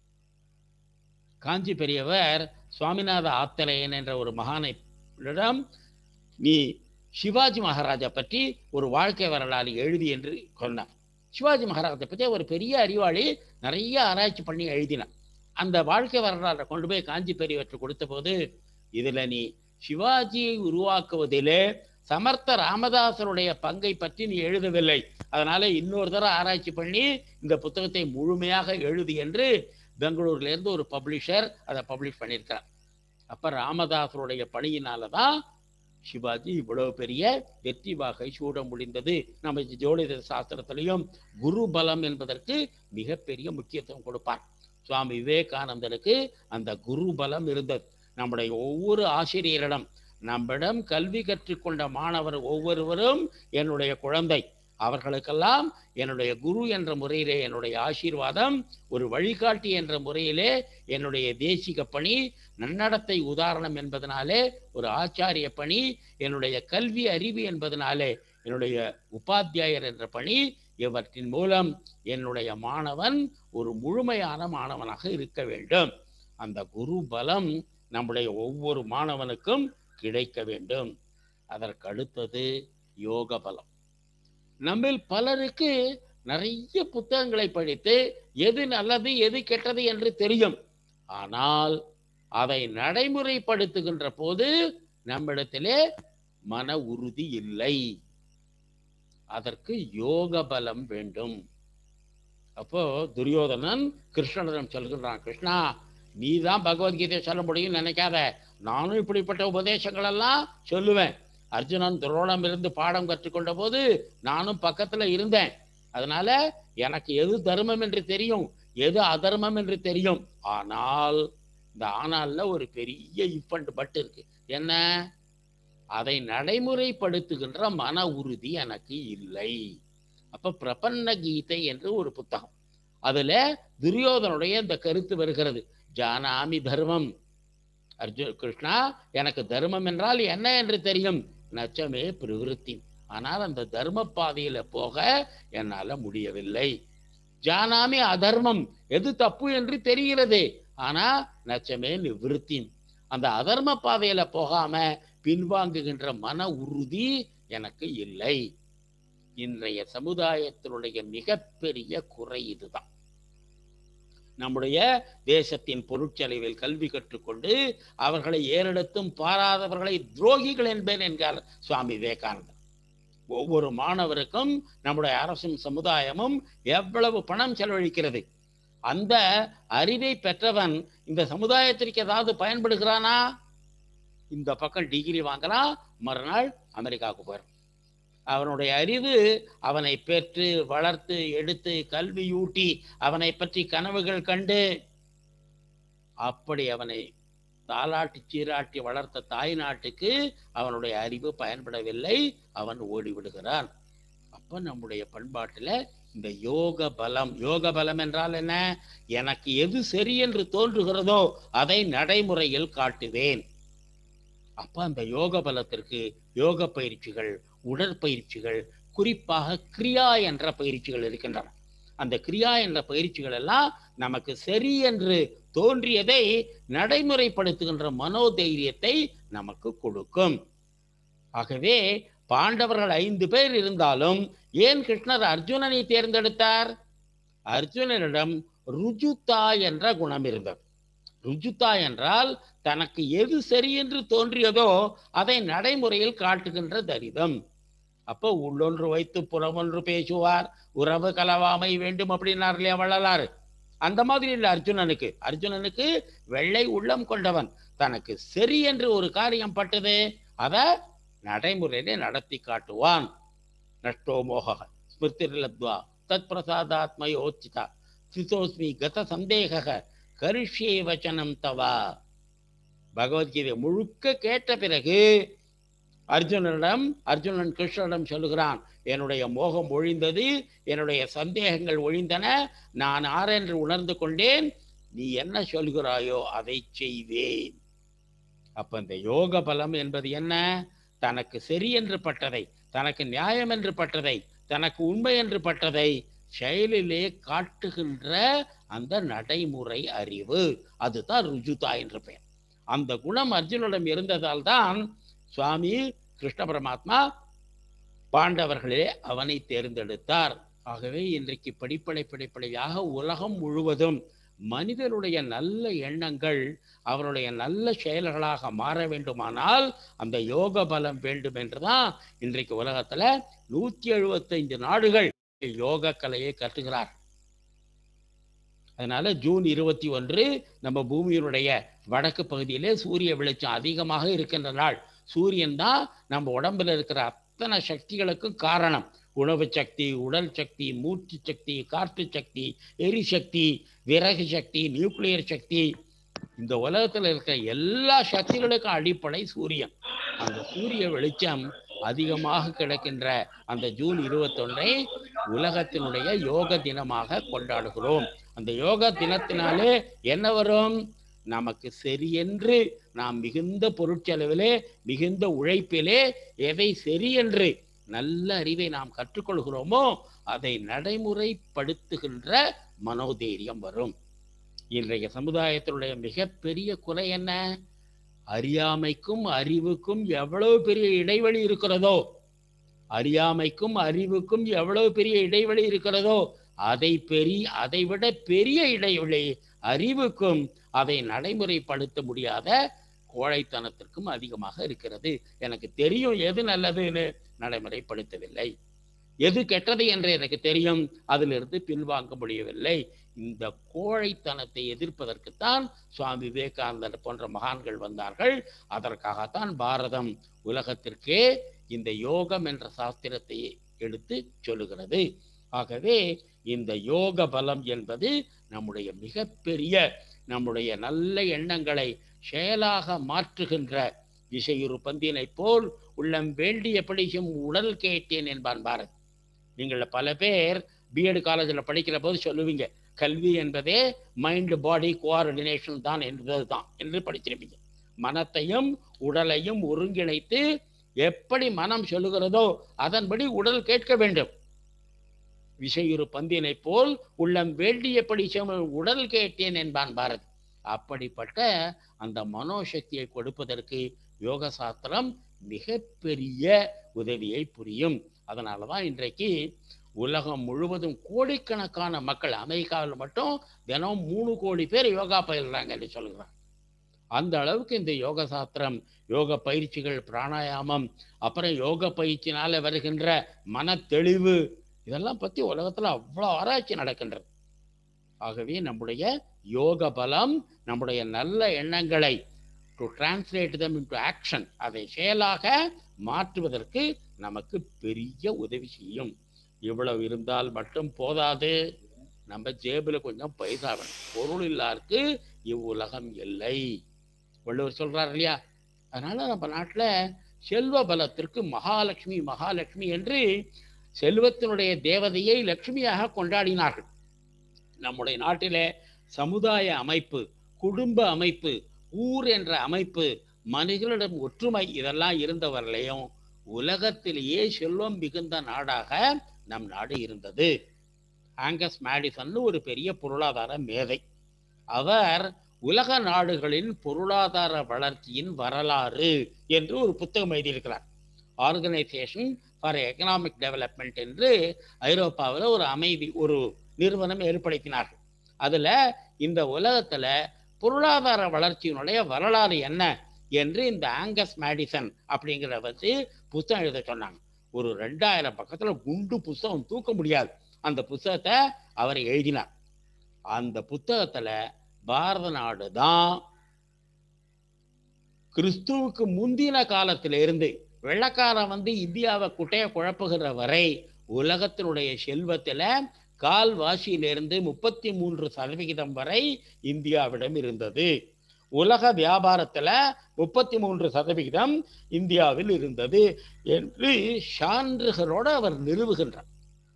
காஞ்சி பெரியவர் சுவாமிநாத ஆத்தலையன் என்ற ஒரு மகானிடம் நீ சிவாஜி மகாராஜா பற்றி ஒரு வாழ்க்கை வரலாறு எழுதி என்று சொன்னார் சிவாஜி மகாராஜை பற்றி ஒரு பெரிய அறிவாளி நிறைய ஆராய்ச்சி பண்ணி எழுதினார் அந்த வாழ்க்கை வரலாறை கொண்டு போய் காஞ்சி பெரியவற்று கொடுத்த போது இதுல நீ சிவாஜியை உருவாக்குவதிலே சமர்த்த ராமதாசருடைய பங்கை பற்றி நீ எழுதவில்லை அதனால இன்னொரு தடவை ஆராய்ச்சி பண்ணி இந்த புத்தகத்தை முழுமையாக எழுது என்று பெங்களூர்ல இருந்து ஒரு பப்ளிஷர் அதை பப்ளிஷ் பண்ணியிருக்கார் அப்ப ராமதாசருடைய பணியினால தான் சிவாஜி இவ்வளவு பெரிய வெற்றி வாகை சூட முடிந்தது நம்ம ஜோதிட சாஸ்திரத்திலையும் குரு பலம் என்பதற்கு மிகப்பெரிய முக்கியத்துவம் கொடுப்பார் சுவாமி விவேகானந்தருக்கு அந்த குரு பலம் இருந்தது நம்முடைய ஒவ்வொரு ஆசிரியரிடம் நம்மிடம் கல்வி கற்றுக்கொண்ட மாணவர் ஒவ்வொருவரும் என்னுடைய குழந்தை அவர்களுக்கெல்லாம் என்னுடைய குரு என்ற முறையிலே என்னுடைய ஆசீர்வாதம் ஒரு வழிகாட்டி என்ற முறையிலே என்னுடைய தேசிக பணி நன்னடத்தை உதாரணம் என்பதனாலே ஒரு ஆச்சாரிய பணி என்னுடைய கல்வி அறிவு என்பதனாலே என்னுடைய உபாத்தியாயர் என்ற பணி இவற்றின் மூலம் என்னுடைய மாணவன் ஒரு முழுமையான மாணவனாக இருக்க வேண்டும் அந்த குரு பலம் நம்முடைய ஒவ்வொரு மாணவனுக்கும் கிடைக்க வேண்டும் அதற்கு அடுத்தது யோக பலம் நம்மில் பலருக்கு நிறைய புத்தகங்களை படித்து எது நல்லது எது கெட்டது என்று தெரியும் ஆனால் அதை நடைமுறைப்படுத்துகின்ற போது நம்மிடத்திலே மன உறுதி இல்லை அதற்கு யோக பலம் வேண்டும் அப்போ துரியோதனன் கிருஷ்ணனிடம் சொல்கின்றான் கிருஷ்ணா நீ தான் பகவத்கீதை சொல்ல முடியும் நினைக்காத நானும் இப்படிப்பட்ட உபதேசங்கள் எல்லாம் சொல்லுவேன் அர்ஜுனன் துரோணம் இருந்து பாடம் கற்றுக்கொண்ட போது நானும் பக்கத்துல இருந்தேன் அதனால எனக்கு எது தர்மம் என்று தெரியும் எது அதர்மம் என்று தெரியும் ஆனால் இந்த ஆனால்ல ஒரு பெரிய இப்பண்டு பட்டு இருக்கு என்ன அதை நடைமுறைப்படுத்துகின்ற மன உறுதி எனக்கு இல்லை அப்ப பிரபன்ன கீதை என்று ஒரு புத்தகம் அதுல துரியோதனுடைய இந்த கருத்து வருகிறது ஜானாமி தர்மம் அர்ஜுன் கிருஷ்ணா எனக்கு தர்மம் என்றால் என்ன என்று தெரியும் நச்சமே பிரவிருத்தி ஆனால் அந்த தர்ம பாதையில போக என்னால முடியவில்லை ஜானாமி அதர்மம் எது தப்பு என்று தெரிகிறது ஆனா நச்சமே நிவிருத்தி அந்த அதர்ம பாதையில போகாம பின்வாங்குகின்ற மன உறுதி எனக்கு இல்லை இன்றைய சமுதாயத்தினுடைய மிகப்பெரிய குறை இதுதான் நம்முடைய தேசத்தின் பொருட்செலவில் கல்வி கற்றுக்கொண்டு அவர்களை ஏறெடுத்தும் பாராதவர்களை துரோகிகள் என்பேன் என்கிறார் சுவாமி விவேகானந்தர் ஒவ்வொரு மாணவருக்கும் நம்முடைய அரசும் சமுதாயமும் எவ்வளவு பணம் செலவழிக்கிறது அந்த அறிவை பெற்றவன் இந்த சமுதாயத்திற்கு ஏதாவது பயன்படுகிறானா இந்த பக்கம் டிகிரி வாங்கலாம் மறுநாள் அமெரிக்காவுக்கு போயிடும் அவனுடைய அறிவு அவனை பெற்று வளர்த்து எடுத்து கல்வியூட்டி அவனை பற்றி கனவுகள் கண்டு அப்படி அவனை தாலாட்டி சீராட்டி வளர்த்த தாய் நாட்டுக்கு அவனுடைய அறிவு பயன்படவில்லை அவன் ஓடிவிடுகிறான் அப்ப நம்முடைய பண்பாட்டுல இந்த யோக பலம் யோக பலம் என்றால் என்ன எனக்கு எது சரி என்று தோன்றுகிறதோ அதை நடைமுறையில் காட்டுவேன் அப்ப அந்த யோக பலத்திற்கு யோக பயிற்சிகள் உடற்பயிற்சிகள் குறிப்பாக கிரியா என்ற பயிற்சிகள் இருக்கின்றன அந்த கிரியா என்ற பயிற்சிகள் எல்லாம் நமக்கு சரி என்று தோன்றியதை நடைமுறைப்படுத்துகின்ற மனோதைரியத்தை நமக்கு கொடுக்கும் ஆகவே பாண்டவர்கள் ஐந்து பேர் இருந்தாலும் ஏன் கிருஷ்ணர் அர்ஜுனனை தேர்ந்தெடுத்தார் அர்ஜுனனிடம் ருஜுதா என்ற குணம் இருந்தது ருஜுதா என்றால் தனக்கு எது சரி என்று தோன்றியதோ அதை நடைமுறையில் காட்டுகின்ற தரிதம் அப்போ உள்ளொன்று வைத்து புறமொன்று பேசுவார் உறவு கலவாமை வேண்டும் அப்படின்னார் இல்லையா வள்ளலாறு அந்த மாதிரி இல்லை அர்ஜுனனுக்கு அர்ஜுனனுக்கு வெள்ளை உள்ளம் கொண்டவன் தனக்கு சரி என்று ஒரு காரியம் பட்டது அதை நடைமுறையிலே நடத்தி காட்டுவான் நஷ்டோ மோக ஸ்மிருதிர்லத்வா தத் பிரசாதாத்மயோச்சிதா சிதோஸ்மி கத சந்தேக கரிஷ்யே வச்சனம் தவா பகவத்கீதை முழுக்க கேட்ட பிறகு அர்ஜுனனிடம் அர்ஜுனன் கிருஷ்ணனிடம் சொல்லுகிறான் என்னுடைய மோகம் ஒழிந்தது என்னுடைய சந்தேகங்கள் ஒழிந்தன நான் ஆரென்று உணர்ந்து கொண்டேன் நீ என்ன சொல்கிறாயோ அதை செய்வேன் அப்ப இந்த யோக பலம் என்பது என்ன தனக்கு சரி என்று பட்டதை தனக்கு நியாயம் என்று பட்டதை தனக்கு உண்மை என்று பட்டதை செயலிலே காட்டுகின்ற அந்த நடைமுறை அறிவு அதுதான் ருஜுதா என்று பெயர் அந்த குணம் அர்ஜுனிடம் இருந்ததால் தான் சுவாமி கிருஷ்ண பரமாத்மா பாண்டவர்களே அவனை தேர்ந்தெடுத்தார் ஆகவே இன்றைக்கு படிப்படை படிப்படையாக உலகம் முழுவதும் மனிதனுடைய நல்ல எண்ணங்கள் அவருடைய நல்ல செயல்களாக மாற வேண்டுமானால் அந்த யோக பலம் வேண்டும் என்றுதான் இன்றைக்கு உலகத்துல நூத்தி எழுபத்தைந்து நாடுகள் யோக கலையை கற்றுகிறார் அதனால ஜூன் இருபத்தி ஒன்று நம்ம பூமியினுடைய வடக்கு பகுதியிலே சூரிய வெளிச்சம் அதிகமாக இருக்கின்ற நாள் சூரியன் தான் நம்ம உடம்புல இருக்கிற அத்தனை சக்திகளுக்கும் காரணம் உணவு சக்தி உடல் சக்தி மூச்சு சக்தி காற்று சக்தி எரிசக்தி விறகு சக்தி நியூக்ளியர் சக்தி இந்த உலகத்துல இருக்கிற எல்லா சக்திகளுக்கும் அடிப்படை சூரியன் அந்த சூரிய வெளிச்சம் அதிகமாக கிடைக்கின்ற அந்த ஜூன் இருபத்தொன்றை உலகத்தினுடைய யோக தினமாக கொண்டாடுகிறோம் அந்த யோக தினத்தினாலே என்ன வரும் நமக்கு சரியென்று நாம் மிகுந்த பொருட்செலவிலே மிகுந்த உழைப்பிலே எதை சரியென்று நல்ல அறிவை நாம் கற்றுக்கொள்கிறோமோ அதை நடைமுறைப்படுத்துகின்ற மனோதைரியம் வரும் இன்றைய சமுதாயத்தினுடைய மிகப்பெரிய குறை என்ன அறியாமைக்கும் அறிவுக்கும் எவ்வளவு பெரிய இடைவெளி இருக்கிறதோ அறியாமைக்கும் அறிவுக்கும் எவ்வளவு பெரிய இடைவெளி இருக்கிறதோ அதை பெரிய அதை விட பெரிய இடைவெளி அறிவுக்கும் அதை நடைமுறைப்படுத்த முடியாத கோழைத்தனத்திற்கும் அதிகமாக இருக்கிறது எனக்கு தெரியும் எது நல்லதுன்னு நடைமுறைப்படுத்தவில்லை எது கெட்டது என்று எனக்கு தெரியும் அதிலிருந்து பின்வாங்க முடியவில்லை இந்த கோழைத்தனத்தை எதிர்ப்பதற்குத்தான் சுவாமி விவேகானந்தர் போன்ற மகான்கள் வந்தார்கள் அதற்காகத்தான் பாரதம் உலகத்திற்கே இந்த யோகம் என்ற சாஸ்திரத்தை எடுத்து சொல்லுகிறது ஆகவே இந்த யோக பலம் என்பது நம்முடைய மிகப்பெரிய நம்முடைய நல்ல எண்ணங்களை செயலாக மாற்றுகின்ற இசையுறு பந்தினை போல் உள்ளம் வேண்டியபடி செம் உடல் கேட்டேன் என்பான் பாரத் நீங்கள் பல பேர் பிஎட் காலேஜில் படிக்கிற போது சொல்லுவீங்க கல்வி என்பதே மைண்ட் பாடி கோஆர்டினேஷன் தான் என்பது தான் என்று படிச்சிருப்பீங்க மனத்தையும் உடலையும் ஒருங்கிணைத்து எப்படி மனம் சொல்லுகிறதோ அதன்படி உடல் கேட்க வேண்டும் விசையுறு பந்தினை போல் உள்ளம் வேண்டியபடி செம் உடல் கேட்டேன் என்பான் பாரத் அப்படிப்பட்ட அந்த மனோசக்தியை கொடுப்பதற்கு யோக சாஸ்திரம் மிகப்பெரிய உதவியை புரியும் அதனால தான் இன்றைக்கு உலகம் முழுவதும் கோடிக்கணக்கான மக்கள் அமெரிக்காவில் மட்டும் தினம் மூணு கோடி பேர் யோகா பயில்றாங்க என்று சொல்கிறாங்க அந்த அளவுக்கு இந்த யோக சாஸ்திரம் யோக பயிற்சிகள் பிராணாயாமம் அப்புறம் யோக பயிற்சினால வருகின்ற மன தெளிவு இதெல்லாம் பத்தி உலகத்துல அவ்வளோ ஆராய்ச்சி நடக்கின்றது ஆகவே நம்முடைய யோக பலம் நம்முடைய நல்ல எண்ணங்களை to translate them into action அதை செயலாக மாற்றுவதற்கு நமக்கு பெரிய உதவி செய்யும் இவ்வளவு இருந்தால் மட்டும் போதாது நம்ம ஜேபுல கொஞ்சம் பைசா வேணும் பொருள் இல்லாருக்கு இவ்வுலகம் இல்லை வள்ளுவர் சொல்றார் இல்லையா அதனால நம்ம நாட்டுல செல்வ பலத்திற்கு மகாலட்சுமி மகாலட்சுமி என்று செல்வத்தினுடைய தேவதையை லட்சுமியாக கொண்டாடினார்கள் நம்முடைய நாட்டிலே சமுதாய அமைப்பு குடும்ப அமைப்பு ஊர் என்ற அமைப்பு மனிதர்களிடம் ஒற்றுமை இதெல்லாம் இருந்தவர்களையும் உலகத்திலேயே செல்வம் மிகுந்த நாடாக நம் நாடு இருந்தது ஆங்கஸ் மேடிசன் ஒரு பெரிய பொருளாதார மேதை அவர் உலக நாடுகளின் பொருளாதார வளர்ச்சியின் வரலாறு என்று ஒரு புத்தகம் எழுதியிருக்கிறார் ஆர்கனைசேஷன் ஃபார் எக்கனாமிக் டெவலப்மெண்ட் என்று ஐரோப்பாவில் ஒரு அமைதி ஒரு நிறுவனம் ஏற்படுத்தினார்கள் அதுல இந்த உலகத்துல பொருளாதார வளர்ச்சியினுடைய வரலாறு என்ன என்று இந்த ஆங்கஸ் மேடிசன் அப்படிங்கிற வச்சு புத்தகம் எழுத சொன்னாங்க ஒரு ரெண்டாயிரம் பக்கத்துல குண்டு புஸ்தகம் தூக்க முடியாது அந்த புத்தகத்தை அவர் எழுதினார் அந்த புத்தகத்துல பாரத நாடு தான் கிறிஸ்துவுக்கு முந்தின காலத்தில இருந்து வெள்ளக்காரன் வந்து இந்தியாவை குட்டைய குழப்புகிற வரை உலகத்தினுடைய செல்வத்துல கால்வாசியிலிருந்து முப்பத்தி மூன்று சதவிகிதம் வரை இந்தியாவிடம் இருந்தது உலக வியாபாரத்துல முப்பத்தி மூன்று சதவிகிதம் இந்தியாவில் இருந்தது என்று சான்றுகளோடு அவர் நிறுவுகின்றார்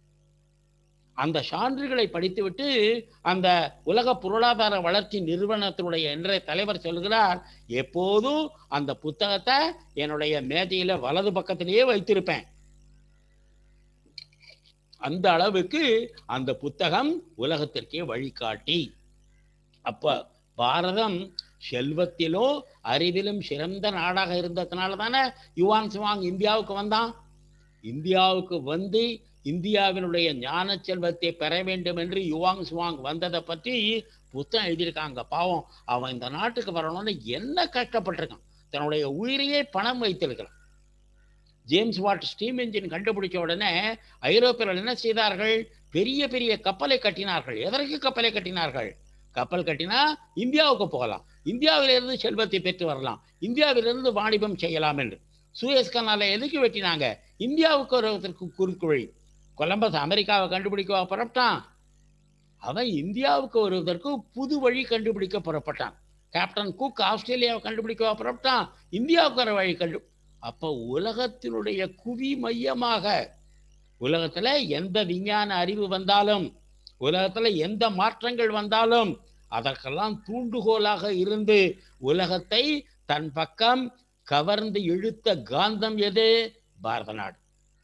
அந்த சான்றுகளை படித்துவிட்டு அந்த உலக பொருளாதார வளர்ச்சி நிறுவனத்தினுடைய என்ற தலைவர் சொல்கிறார் எப்போதும் அந்த புத்தகத்தை என்னுடைய மேஜையில வலது பக்கத்திலேயே வைத்திருப்பேன் அந்த அளவுக்கு அந்த புத்தகம் உலகத்திற்கே வழிகாட்டி அப்ப பாரதம் செல்வத்திலோ அறிவிலும் சிறந்த நாடாக இருந்ததுனால தானே யுவான் சுவாங் இந்தியாவுக்கு வந்தான் இந்தியாவுக்கு வந்து இந்தியாவினுடைய ஞான செல்வத்தை பெற வேண்டும் என்று யுவாங் சுவாங் வந்ததை பற்றி புத்தகம் எழுதியிருக்காங்க பாவம் அவன் இந்த நாட்டுக்கு வரணும்னு என்ன கஷ்டப்பட்டிருக்கான் தன்னுடைய உயிரையே பணம் வைத்திருக்கிறான் ஜேம்ஸ் வாட் ஸ்டீம் என்ஜின் கண்டுபிடிச்ச உடனே ஐரோப்பியர்கள் என்ன செய்தார்கள் பெரிய பெரிய கப்பலை கட்டினார்கள் எதற்கு கப்பலை கட்டினார்கள் கப்பல் கட்டினா இந்தியாவுக்கு போகலாம் இந்தியாவிலிருந்து செல்வத்தை பெற்று வரலாம் இந்தியாவிலிருந்து வாணிபம் செய்யலாம் என்று சூயஸ் கனாலை எதுக்கு வெட்டினாங்க இந்தியாவுக்கு வருவதற்கு குறுக்கு வழி கொலம்பஸ் அமெரிக்காவை கண்டுபிடிக்க புறப்பட்டான் அவன் இந்தியாவுக்கு வருவதற்கு புது வழி கண்டுபிடிக்க புறப்பட்டான் கேப்டன் குக் ஆஸ்திரேலியாவை கண்டுபிடிக்க புறப்பட்டான் இந்தியாவுக்கு வர வழி கண்டு அப்போ உலகத்தினுடைய குவி மையமாக உலகத்துல எந்த விஞ்ஞான அறிவு வந்தாலும் உலகத்துல எந்த மாற்றங்கள் வந்தாலும் அதற்கெல்லாம் தூண்டுகோலாக இருந்து உலகத்தை தன் பக்கம் கவர்ந்து இழுத்த காந்தம் எது பாரத நாடு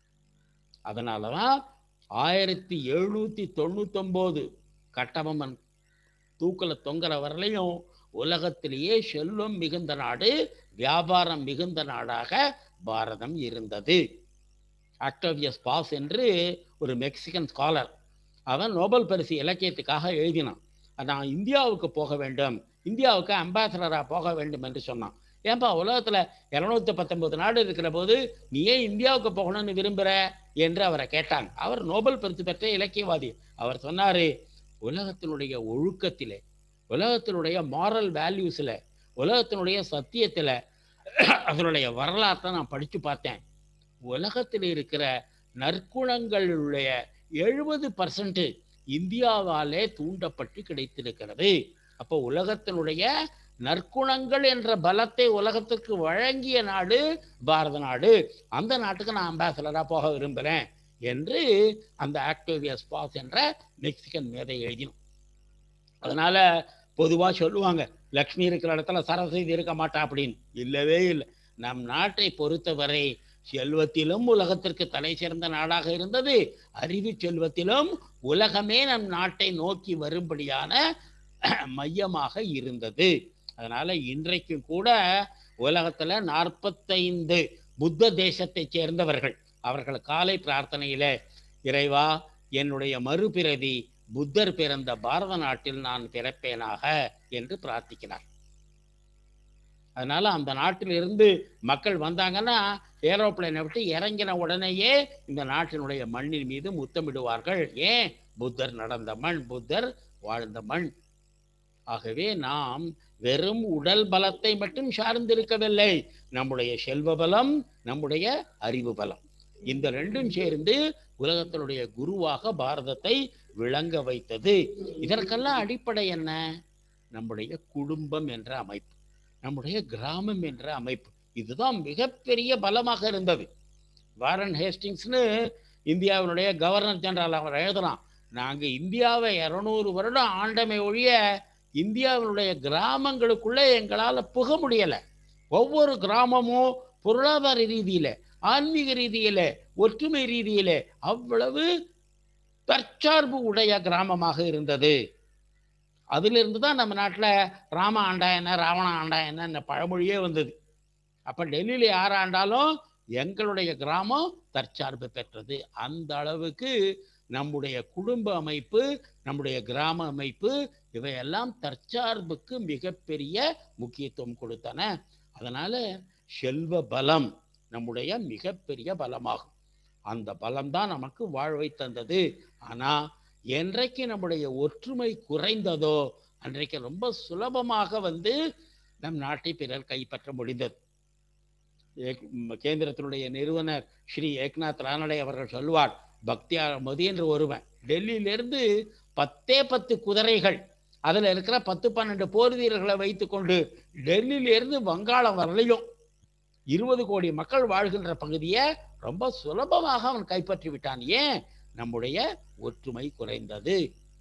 அதனாலதான் ஆயிரத்தி எழுநூத்தி தொண்ணூத்தி ஒன்பது கட்டபொம்மன் தூக்கல தொங்குற வரலையும் உலகத்திலேயே செல்வம் மிகுந்த நாடு வியாபாரம் மிகுந்த நாடாக பாரதம் இருந்தது ஆக்டோவியஸ் பாஸ் என்று ஒரு மெக்சிகன் ஸ்காலர் அவன் நோபல் பரிசு இலக்கியத்துக்காக எழுதினான் நான் இந்தியாவுக்கு போக வேண்டும் இந்தியாவுக்கு அம்பாசடராக போக வேண்டும் என்று சொன்னான் ஏன்பா உலகத்துல இருநூத்தி பத்தொன்பது நாடு இருக்கிற போது நீ ஏன் இந்தியாவுக்கு போகணும்னு விரும்புற என்று அவரை கேட்டாங்க அவர் நோபல் பரிசு பெற்ற இலக்கியவாதி அவர் சொன்னாரு உலகத்தினுடைய ஒழுக்கத்திலே உலகத்தினுடைய மாரல் வேல்யூஸ்ல உலகத்தினுடைய சத்தியத்துல அதனுடைய வரலாற்றை நான் படிச்சு பார்த்தேன் உலகத்தில் இருக்கிற நற்குணங்களுடைய எழுபது பர்சன்ட் இந்தியாவாலே தூண்டப்பட்டு கிடைத்திருக்கிறது அப்போ உலகத்தினுடைய நற்குணங்கள் என்ற பலத்தை உலகத்துக்கு வழங்கிய நாடு பாரத நாடு அந்த நாட்டுக்கு நான் அம்பாசடரா போக விரும்புகிறேன் என்று அந்த ஆக்டோவியஸ் பாஸ் என்ற மெக்சிகன் மேதை எழுதினோம் அதனால பொதுவா சொல்லுவாங்க லக்ஷ்மி இருக்கிற இடத்துல சரஸ்வதி இருக்க மாட்டா அப்படின்னு இல்லவே இல்லை நம் நாட்டை பொறுத்தவரை செல்வத்திலும் உலகத்திற்கு தலை சிறந்த நாடாக இருந்தது அறிவு செல்வத்திலும் உலகமே நம் நாட்டை நோக்கி வரும்படியான மையமாக இருந்தது அதனால இன்றைக்கு கூட உலகத்துல நாற்பத்தைந்து புத்த தேசத்தை சேர்ந்தவர்கள் அவர்கள் காலை பிரார்த்தனையில இறைவா என்னுடைய மறுபிறவி புத்தர் பிறந்த பாரத நாட்டில் நான் பிறப்பேனாக என்று பிரார்த்திக்கிறார் அதனால அந்த நாட்டிலிருந்து மக்கள் வந்தாங்கன்னா ஏரோப்ளேனை விட்டு இறங்கின உடனேயே இந்த நாட்டினுடைய மண்ணின் மீது முத்தமிடுவார்கள் ஏன் புத்தர் நடந்த மண் புத்தர் வாழ்ந்த மண் ஆகவே நாம் வெறும் உடல் பலத்தை மட்டும் சார்ந்திருக்கவில்லை நம்முடைய செல்வ பலம் நம்முடைய அறிவு பலம் இந்த ரெண்டும் சேர்ந்து உலகத்தினுடைய குருவாக பாரதத்தை விளங்க வைத்தது இதற்கெல்லாம் அடிப்படை என்ன நம்முடைய குடும்பம் என்ற அமைப்பு நம்முடைய கிராமம் என்ற அமைப்பு இதுதான் மிகப்பெரிய பலமாக இருந்தது வாரன் ஹேஸ்டிங்ஸ்னு இந்தியாவினுடைய கவர்னர் ஜெனரல் அவர் எழுதலாம் நாங்க இந்தியாவை இருநூறு வருடம் ஆண்டமை ஒழிய இந்தியாவினுடைய கிராமங்களுக்குள்ள எங்களால புக முடியல ஒவ்வொரு கிராமமும் பொருளாதார ரீதியில ஆன்மீக ரீதியில ஒற்றுமை ரீதியில அவ்வளவு தற்சார்பு உடைய கிராமமாக இருந்தது அதிலிருந்து தான் நம்ம நாட்டில் ராம ஆண்டா என்ன ராவண ஆண்டா என்ன இந்த பழமொழியே வந்தது அப்போ டெல்லியில் யார் ஆண்டாலும் எங்களுடைய கிராமம் தற்சார்பு பெற்றது அந்த அளவுக்கு நம்முடைய குடும்ப அமைப்பு நம்முடைய கிராம அமைப்பு இவையெல்லாம் தற்சார்புக்கு மிகப்பெரிய முக்கியத்துவம் கொடுத்தன அதனால செல்வ பலம் நம்முடைய மிகப்பெரிய பலமாகும் அந்த பலம்தான் நமக்கு வாழ்வை தந்தது ஆனா என்றைக்கு நம்முடைய ஒற்றுமை குறைந்ததோ அன்றைக்கு ரொம்ப சுலபமாக வந்து நம் நாட்டை பிறர் கைப்பற்ற முடிந்தது ஏக்- ம், கேந்திரத்தினுடைய நிறுவனர் ஸ்ரீ ஏக்நாத் ரானடே அவர்கள் சொல்வார் பக்தியார் மோதி என்று ஒருவன் டெல்லியிலிருந்து பத்தே பத்து குதிரைகள் அதுல இருக்கிற பத்து பன்னெண்டு போர் வீரர்களை வைத்துக்கொண்டு டெல்லியிலிருந்து வங்காளம் வரலையும் இருபது கோடி மக்கள் வாழ்கின்ற பகுதியை ரொம்ப சுலபமாக அவன் கைப்பற்றி விட்டான் ஏன் நம்முடைய ஒற்றுமை குறைந்தது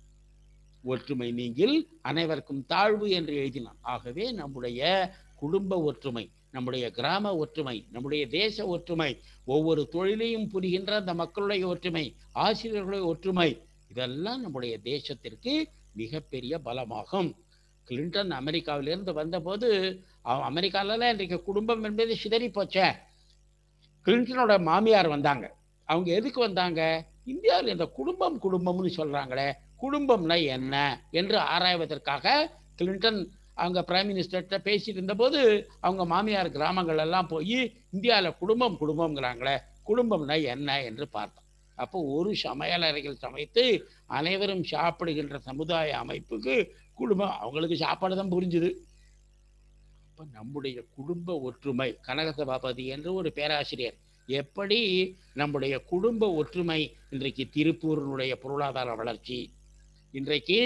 ஒற்றுமை நீங்கில் அனைவருக்கும் தாழ்வு என்று எழுதினான் ஆகவே நம்முடைய குடும்ப ஒற்றுமை நம்முடைய கிராம ஒற்றுமை நம்முடைய தேச ஒற்றுமை ஒவ்வொரு தொழிலையும் புரிகின்ற அந்த மக்களுடைய ஒற்றுமை ஆசிரியர்களுடைய ஒற்றுமை இதெல்லாம் நம்முடைய தேசத்திற்கு மிகப்பெரிய பலமாகும் கிளின்டன் அமெரிக்காவிலிருந்து வந்தபோது அவன் அமெரிக்காலலாம் இன்றைக்கு குடும்பம் என்பது சிதறி போச்சே கிளின்டனோட மாமியார் வந்தாங்க அவங்க எதுக்கு வந்தாங்க இந்தியாவில் இந்த குடும்பம் குடும்பம்னு சொல்றாங்களே குடும்பம்னா என்ன என்று ஆராய்வதற்காக கிளின்டன் அவங்க பிரைம் மினிஸ்டர்கிட்ட பேசிட்டு இருந்தபோது அவங்க மாமியார் கிராமங்கள் எல்லாம் போய் இந்தியாவில் குடும்பம் குடும்பம்ங்கிறாங்களே குடும்பம்னா என்ன என்று பார்த்தோம் அப்போ ஒரு சமையலறைகள் சமைத்து அனைவரும் சாப்பிடுகின்ற சமுதாய அமைப்புக்கு குடும்பம் அவங்களுக்கு சாப்பாடு தான் புரிஞ்சுது அப்ப நம்முடைய குடும்ப ஒற்றுமை கனக சபாபதி என்று ஒரு பேராசிரியர் எப்படி நம்முடைய குடும்ப ஒற்றுமை இன்றைக்கு திருப்பூரினுடைய பொருளாதார வளர்ச்சி இன்றைக்கு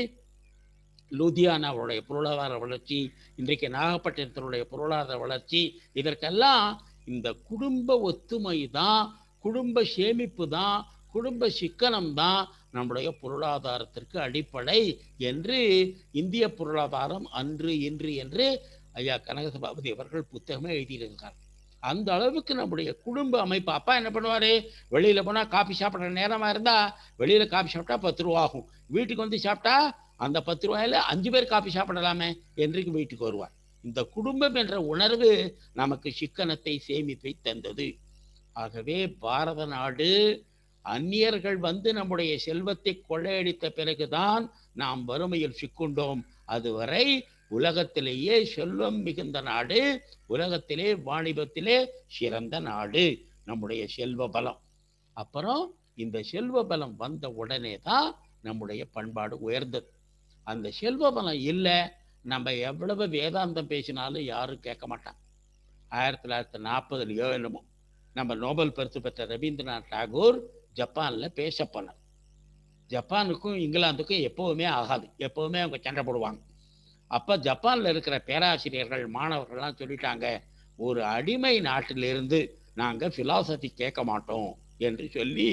லூதியானாவுடைய பொருளாதார வளர்ச்சி இன்றைக்கு நாகப்பட்டினத்தினுடைய பொருளாதார வளர்ச்சி இதற்கெல்லாம் இந்த குடும்ப ஒத்துமை தான் குடும்ப சேமிப்பு தான் குடும்ப சிக்கனம் தான் நம்முடைய பொருளாதாரத்திற்கு அடிப்படை என்று இந்திய பொருளாதாரம் அன்று இன்று என்று ஐயா கனகசபாபதி அவர்கள் புத்தகமே எழுதியிருக்கார் அந்த அளவுக்கு நம்முடைய குடும்ப அமைப்பு அப்பா என்ன பண்ணுவாரு வெளியில போனா காபி சாப்பிட்ற நேரமா இருந்தா வெளியில காபி சாப்பிட்டா பத்து ரூபா ஆகும் வீட்டுக்கு வந்து சாப்பிட்டா அந்த பத்து ரூபாயில அஞ்சு பேர் காபி சாப்பிடலாமே என்றைக்கு வீட்டுக்கு வருவார் இந்த குடும்பம் என்ற உணர்வு நமக்கு சிக்கனத்தை சேமிப்பை தந்தது ஆகவே பாரத நாடு அந்நியர்கள் வந்து நம்முடைய செல்வத்தை கொள்ளையடித்த பிறகுதான் நாம் வறுமையில் சிக்குண்டோம் அதுவரை உலகத்திலேயே செல்வம் மிகுந்த நாடு உலகத்திலே வாணிபத்திலே சிறந்த நாடு நம்முடைய செல்வ பலம் அப்புறம் இந்த செல்வ பலம் வந்த உடனே தான் நம்முடைய பண்பாடு உயர்ந்தது அந்த செல்வ பலம் இல்லை நம்ம எவ்வளவு வேதாந்தம் பேசினாலும் யாரும் கேட்க மாட்டாங்க ஆயிரத்தி தொள்ளாயிரத்தி நாற்பதுலையோ என்னமோ நம்ம நோபல் பரிசு பெற்ற ரவீந்திரநாத் டாகூர் ஜப்பான்ல பேச போனார் ஜப்பானுக்கும் இங்கிலாந்துக்கும் எப்பவுமே ஆகாது எப்பவுமே அவங்க சண்டை போடுவாங்க அப்ப ஜப்பான்ல இருக்கிற பேராசிரியர்கள் மாணவர்கள்லாம் சொல்லிட்டாங்க ஒரு அடிமை நாட்டிலிருந்து நாங்க பிலாசபி கேட்க மாட்டோம் என்று சொல்லி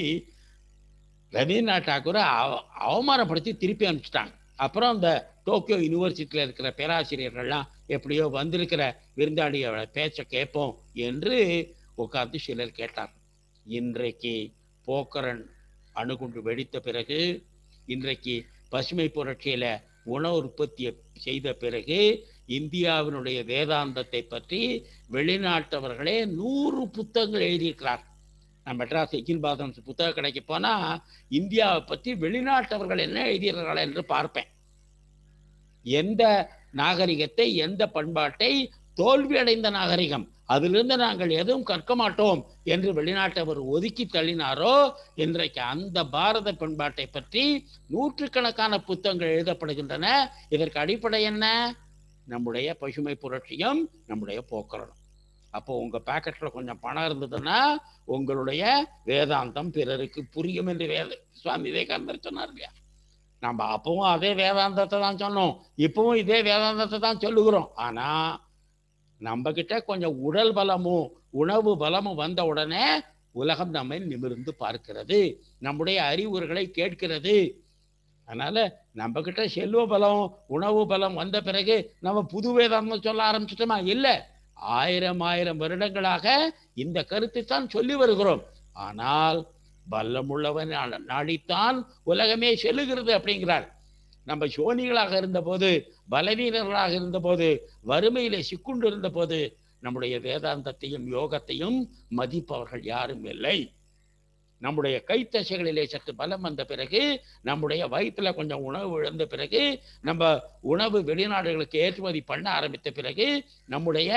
ரவீந்திரநாத் டாகூரை அவ- அவமானப்படுத்தி திருப்பி அனுப்பிச்சிட்டாங்க அப்புறம் இந்த டோக்கியோ யூனிவர்சிட்டியில் இருக்கிற பேராசிரியர்கள்லாம் எப்படியோ வந்திருக்கிற விருந்தாளியோட பேச்சை கேட்போம் என்று உட்கார்ந்து சிலர் கேட்டார் இன்றைக்கு போக்கரன் அணுகுண்டு வெடித்த பிறகு இன்றைக்கு பசுமை புரட்சியில உணவு உற்பத்தியை செய்த பிறகு இந்தியாவினுடைய வேதாந்தத்தை பற்றி வெளிநாட்டவர்களே நூறு புத்தகங்கள் எழுதியிருக்கிறார் நான் மெட்ராஸ் எக்கில் பாதம் புத்தக கடைக்கு போனா இந்தியாவை பற்றி வெளிநாட்டவர்கள் என்ன எழுதியிருக்கிறார்கள் என்று பார்ப்பேன் எந்த நாகரிகத்தை எந்த பண்பாட்டை தோல்வி அடைந்த நாகரிகம் அதிலிருந்து நாங்கள் எதுவும் கற்க மாட்டோம் என்று வெளிநாட்டவர் ஒதுக்கி தள்ளினாரோ இன்றைக்கு அந்த பாரத பண்பாட்டை பற்றி நூற்றுக்கணக்கான புத்தகங்கள் எழுதப்படுகின்றன இதற்கு அடிப்படை என்ன நம்முடைய பசுமை புரட்சியும் நம்முடைய போக்குறணும் அப்போ உங்க பாக்கெட்ல கொஞ்சம் பணம் இருந்ததுன்னா உங்களுடைய வேதாந்தம் பிறருக்கு புரியும் என்று வேத சுவாமி விவேகானந்தர் சொன்னார் இல்லையா நம்ம அப்பவும் அதே வேதாந்தத்தை தான் சொன்னோம் இப்பவும் இதே வேதாந்தத்தை தான் சொல்லுகிறோம் ஆனா நம்ம கிட்ட கொஞ்சம் உடல் பலமும் உணவு பலமும் வந்த உடனே உலகம் நம்மை நிமிர்ந்து பார்க்கிறது நம்முடைய அறிவுரைகளை கேட்கிறது அதனால நம்ம கிட்ட செல்வ பலம் உணவு பலம் வந்த பிறகு நம்ம புது வேதாந்தம் சொல்ல ஆரம்பிச்சிட்டோமா இல்ல ஆயிரம் ஆயிரம் வருடங்களாக இந்த கருத்தை தான் சொல்லி வருகிறோம் ஆனால் பல்லமுள்ளவன் நா- நாடித்தான் உலகமே செல்லுகிறது அப்படிங்கிறார் நம்ம சோனிகளாக இருந்தபோது பலவீனர்களாக இருந்தபோது வறுமையிலே சிக்குண்டு இருந்தபோது நம்முடைய வேதாந்தத்தையும் யோகத்தையும் மதிப்பவர்கள் யாரும் இல்லை நம்முடைய கைத்தசைகளிலே சற்று பலம் வந்த பிறகு நம்முடைய வயிற்றுல கொஞ்சம் உணவு இழந்த பிறகு நம்ம உணவு வெளிநாடுகளுக்கு ஏற்றுமதி பண்ண ஆரம்பித்த பிறகு நம்முடைய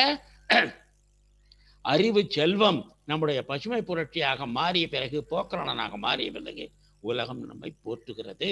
அறிவு செல்வம் நம்முடைய பசுமை புரட்சியாக மாறிய பிறகு போக்கரணனாக மாறிய பிறகு உலகம் நம்மை போற்றுகிறது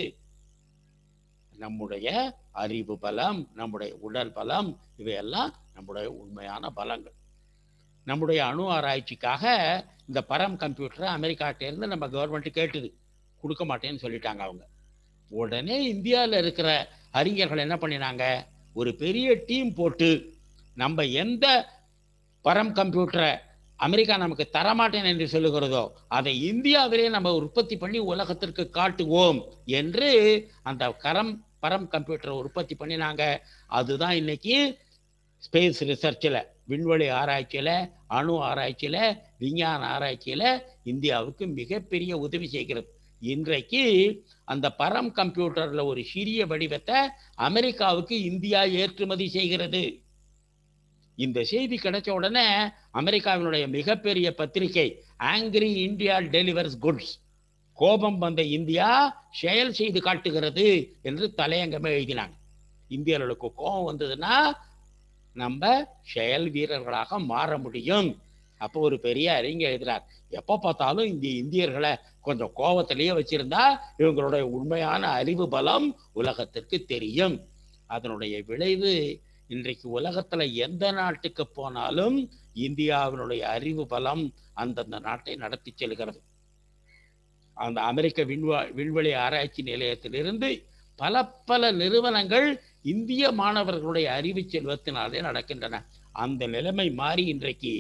நம்முடைய அறிவு பலம் நம்முடைய உடல் பலம் இவையெல்லாம் நம்முடைய உண்மையான பலங்கள் நம்முடைய அணு ஆராய்ச்சிக்காக இந்த பரம் கம்ப்யூட்டரை அமெரிக்காட்ட இருந்து நம்ம கவர்மெண்ட் கேட்டுது கொடுக்க மாட்டேன்னு சொல்லிட்டாங்க அவங்க உடனே இந்தியாவில் இருக்கிற அறிஞர்கள் என்ன பண்ணினாங்க ஒரு பெரிய டீம் போட்டு நம்ம எந்த பரம் கம்ப்யூட்டரை அமெரிக்கா நமக்கு தரமாட்டேன் என்று சொல்லுகிறதோ அதை இந்தியாவிலே நம்ம உற்பத்தி பண்ணி உலகத்திற்கு காட்டுவோம் என்று அந்த கரம் பரம் கம்ப்யூட்டரை உற்பத்தி பண்ணினாங்க அதுதான் இன்னைக்கு ஸ்பேஸ் ரிசர்ச்சில் விண்வெளி ஆராய்ச்சியில் அணு ஆராய்ச்சியில் விஞ்ஞான ஆராய்ச்சியில் இந்தியாவுக்கு மிகப்பெரிய உதவி செய்கிறது இன்றைக்கு அந்த பரம் கம்ப்யூட்டர்ல ஒரு சிறிய வடிவத்தை அமெரிக்காவுக்கு இந்தியா ஏற்றுமதி செய்கிறது இந்த செய்தி கிடைச்ச உடனே அமெரிக்காவினுடைய மிகப்பெரிய பத்திரிகை ஆங்கிரி இந்தியா டெலிவர்ஸ் குட்ஸ் கோபம் வந்த இந்தியா செயல் செய்து காட்டுகிறது என்று தலையங்கமே எழுதினாங்க இந்தியர்களுக்கு கோபம் வந்ததுன்னா நம்ம செயல் வீரர்களாக மாற முடியும் அப்போ ஒரு பெரிய அறிஞர் எழுதுறார் எப்போ பார்த்தாலும் இந்த இந்தியர்களை கொஞ்சம் கோபத்திலேயே வச்சிருந்தா இவங்களுடைய உண்மையான அறிவு பலம் உலகத்திற்கு தெரியும் அதனுடைய விளைவு இன்றைக்கு உலகத்துல எந்த நாட்டுக்கு போனாலும் இந்தியாவினுடைய அறிவு பலம் அந்தந்த நாட்டை நடத்தி செல்கிறது அந்த அமெரிக்க விண்வா விண்வெளி ஆராய்ச்சி நிலையத்திலிருந்து பல பல நிறுவனங்கள் இந்திய மாணவர்களுடைய அறிவு செல்வத்தினாலே நடக்கின்றன அந்த நிலைமை மாறி இன்றைக்கு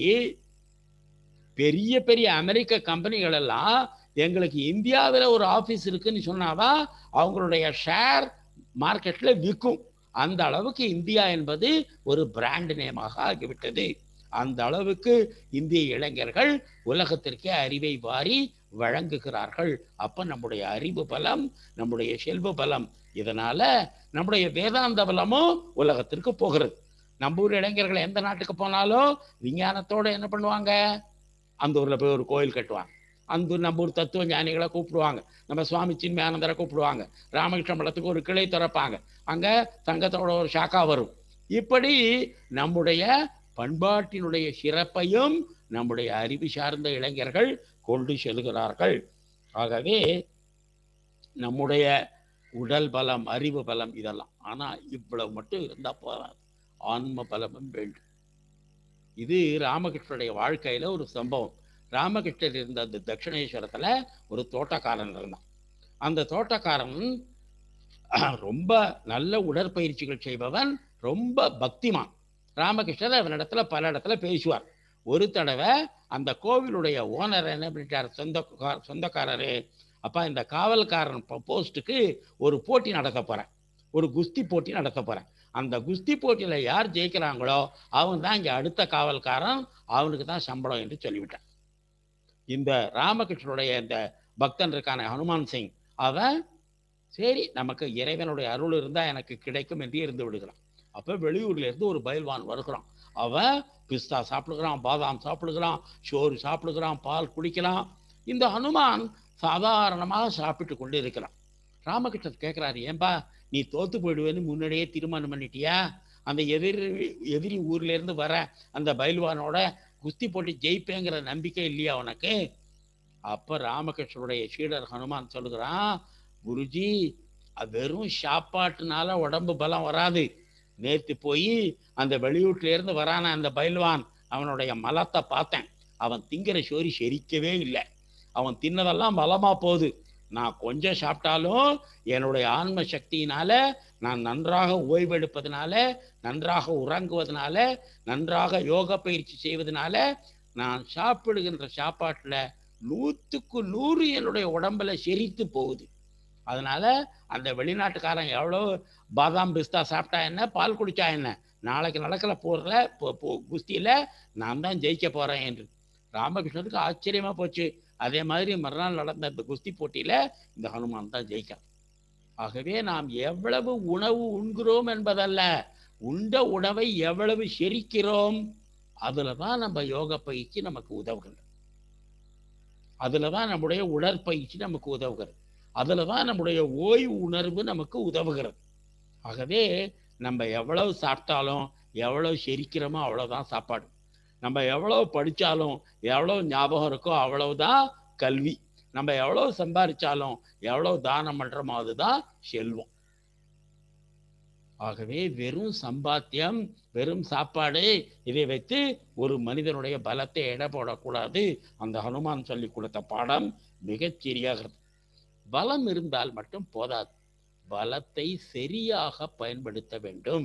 பெரிய பெரிய அமெரிக்க கம்பெனிகள் எல்லாம் எங்களுக்கு இந்தியாவில் ஒரு ஆபீஸ் இருக்குன்னு சொன்னாதான் அவங்களுடைய ஷேர் மார்க்கெட்ல விற்கும் அந்த அளவுக்கு இந்தியா என்பது ஒரு பிராண்ட் நேமாக ஆகிவிட்டது அந்த அளவுக்கு இந்திய இளைஞர்கள் உலகத்திற்கே அறிவை வாரி வழங்குகிறார்கள் அப்ப நம்முடைய அறிவு பலம் நம்முடைய செல்வ பலம் இதனால நம்முடைய வேதாந்த பலமும் உலகத்திற்கு போகிறது நம்ம ஊர் இளைஞர்கள் எந்த நாட்டுக்கு போனாலும் விஞ்ஞானத்தோட என்ன பண்ணுவாங்க அந்த ஊர்ல போய் ஒரு கோயில் கட்டுவாங்க அந்த ஊர் நம்ம ஊர் தத்துவ ஞானிகளை கூப்பிடுவாங்க நம்ம சுவாமி சின்மயானந்தரை கூப்பிடுவாங்க ராமகிருஷ்ண மடத்துக்கு ஒரு கிளை திறப்பாங்க அங்க தங்கத்தோட ஒரு சாக்கா வரும் இப்படி நம்முடைய பண்பாட்டினுடைய சிறப்பையும் நம்முடைய அறிவு சார்ந்த இளைஞர்கள் கொண்டு செல்கிறார்கள் ஆகவே நம்முடைய உடல் பலம் அறிவு பலம் இதெல்லாம் ஆனா இவ்வளவு மட்டும் இருந்தா போதாது ஆன்ம பலமும் வேண்டும் இது ராமகிருஷ்ணனுடைய வாழ்க்கையில ஒரு சம்பவம் ராமகிருஷ்ணர் இருந்த அந்த தட்சிணேஸ்வரத்துல ஒரு தோட்டக்காரன் இருந்தான் அந்த தோட்டக்காரன் ரொம்ப நல்ல உடற்பயிற்சிகள் செய்பவன் ரொம்ப பக்திமான் ராமகிருஷ்ணர் அவனிடத்துல பல இடத்துல பேசுவார் ஒரு தடவை அந்த கோவிலுடைய ஓனர் என்ன பண்ணிட்டார் சொந்த சொந்தக்காரரு அப்பா இந்த காவல்காரன் போஸ்ட்டுக்கு ஒரு போட்டி நடத்த போறேன் ஒரு குஸ்தி போட்டி நடத்த போறேன் அந்த குஸ்தி போட்டியில யார் ஜெயிக்கிறாங்களோ அவன் தான் இங்க அடுத்த காவல்காரன் அவனுக்கு தான் சம்பளம் என்று சொல்லிவிட்டான் இந்த ராமகிருஷ்ணனுடைய இந்த பக்தன் இருக்கான ஹனுமான் சிங் அவன் சரி நமக்கு இறைவனுடைய அருள் இருந்தா எனக்கு கிடைக்கும் என்று இருந்து விடுகிறான் அப்ப வெளியூர்ல இருந்து ஒரு பயில்வான் வருகிறான் அவன் பிஸ்தா சாப்பிடுகிறான் பாதாம் சாப்பிடுகிறான் சோறு சாப்பிடுகிறான் பால் குடிக்கலாம் இந்த ஹனுமான் சாதாரணமாக சாப்பிட்டு கொண்டு இருக்கிறான் ராமகிருஷ்ணன் கேட்கிறாரு ஏன்பா நீ தோத்து போயிடுவேன்னு முன்னாடியே தீர்மானம் பண்ணிட்டியா அந்த எதிரி எதிரி ஊர்ல இருந்து வர அந்த பைல்வானோட குஸ்தி போட்டு ஜெயிப்பேங்கிற நம்பிக்கை இல்லையா உனக்கு அப்ப ராமகிருஷ்ணனுடைய சீடர் ஹனுமான் சொல்லுகிறான் குருஜி அது வெறும் சாப்பாட்டுனால உடம்பு பலம் வராது நேத்து போய் அந்த வெளியூட்ல இருந்து வரான அந்த பைல்வான் அவனுடைய மலத்தை பார்த்தேன் அவன் திங்கிற சோறு செரிக்கவே இல்லை அவன் தின்னதெல்லாம் பலமா போகுது நான் கொஞ்சம் சாப்பிட்டாலும் என்னுடைய ஆன்ம சக்தியினால நான் நன்றாக ஓய்வெடுப்பதனால நன்றாக உறங்குவதனால நன்றாக யோக பயிற்சி செய்வதனால நான் சாப்பிடுகின்ற சாப்பாட்டுல நூத்துக்கு நூறு என்னுடைய உடம்புல செரித்து போகுது அதனால அந்த வெளிநாட்டுக்காரன் எவ்வளோ பாதாம் பிஸ்தா சாப்பிட்டா என்ன பால் குடிச்சா என்ன நாளைக்கு நடக்கிற போர்ல போ- போ- குஸ்தியில நான் தான் ஜெயிக்க போறேன் என்று ராமகிருஷ்ணனுக்கு ஆச்சரியமா போச்சு அதே மாதிரி மறுநாள் நடந்த இந்த குஸ்தி போட்டியில இந்த ஹனுமான் தான் ஜெயிக்கான் ஆகவே நாம் எவ்வளவு உணவு உண்கிறோம் என்பதல்ல உண்ட உணவை எவ்வளவு செரிக்கிறோம் அதுல தான் நம்ம யோக பயிற்சி நமக்கு உதவுகிறது அதுல தான் நம்முடைய உடற்பயிற்சி நமக்கு உதவுகிறது அதுல தான் நம்முடைய ஓய்வு உணர்வு நமக்கு உதவுகிறது ஆகவே நம்ம எவ்வளவு சாப்பிட்டாலும் எவ்வளவு செரிக்கிறோமோ அவ்வளவுதான் சாப்பாடு நம்ம எவ்வளவு படிச்சாலும் எவ்வளவு ஞாபகம் இருக்கோ அவ்வளவுதான் கல்வி நம்ம எவ்வளவு சம்பாதிச்சாலும் எவ்வளவு தானம் பண்றோமோ அதுதான் செல்வம் ஆகவே வெறும் சம்பாத்தியம் வெறும் சாப்பாடு இதை வைத்து ஒரு மனிதனுடைய பலத்தை எடை போடக்கூடாது அந்த ஹனுமான் சொல்லி கொடுத்த பாடம் மிகச் சரியாகிறது பலம் இருந்தால் மட்டும் போதாது பலத்தை சரியாக பயன்படுத்த வேண்டும்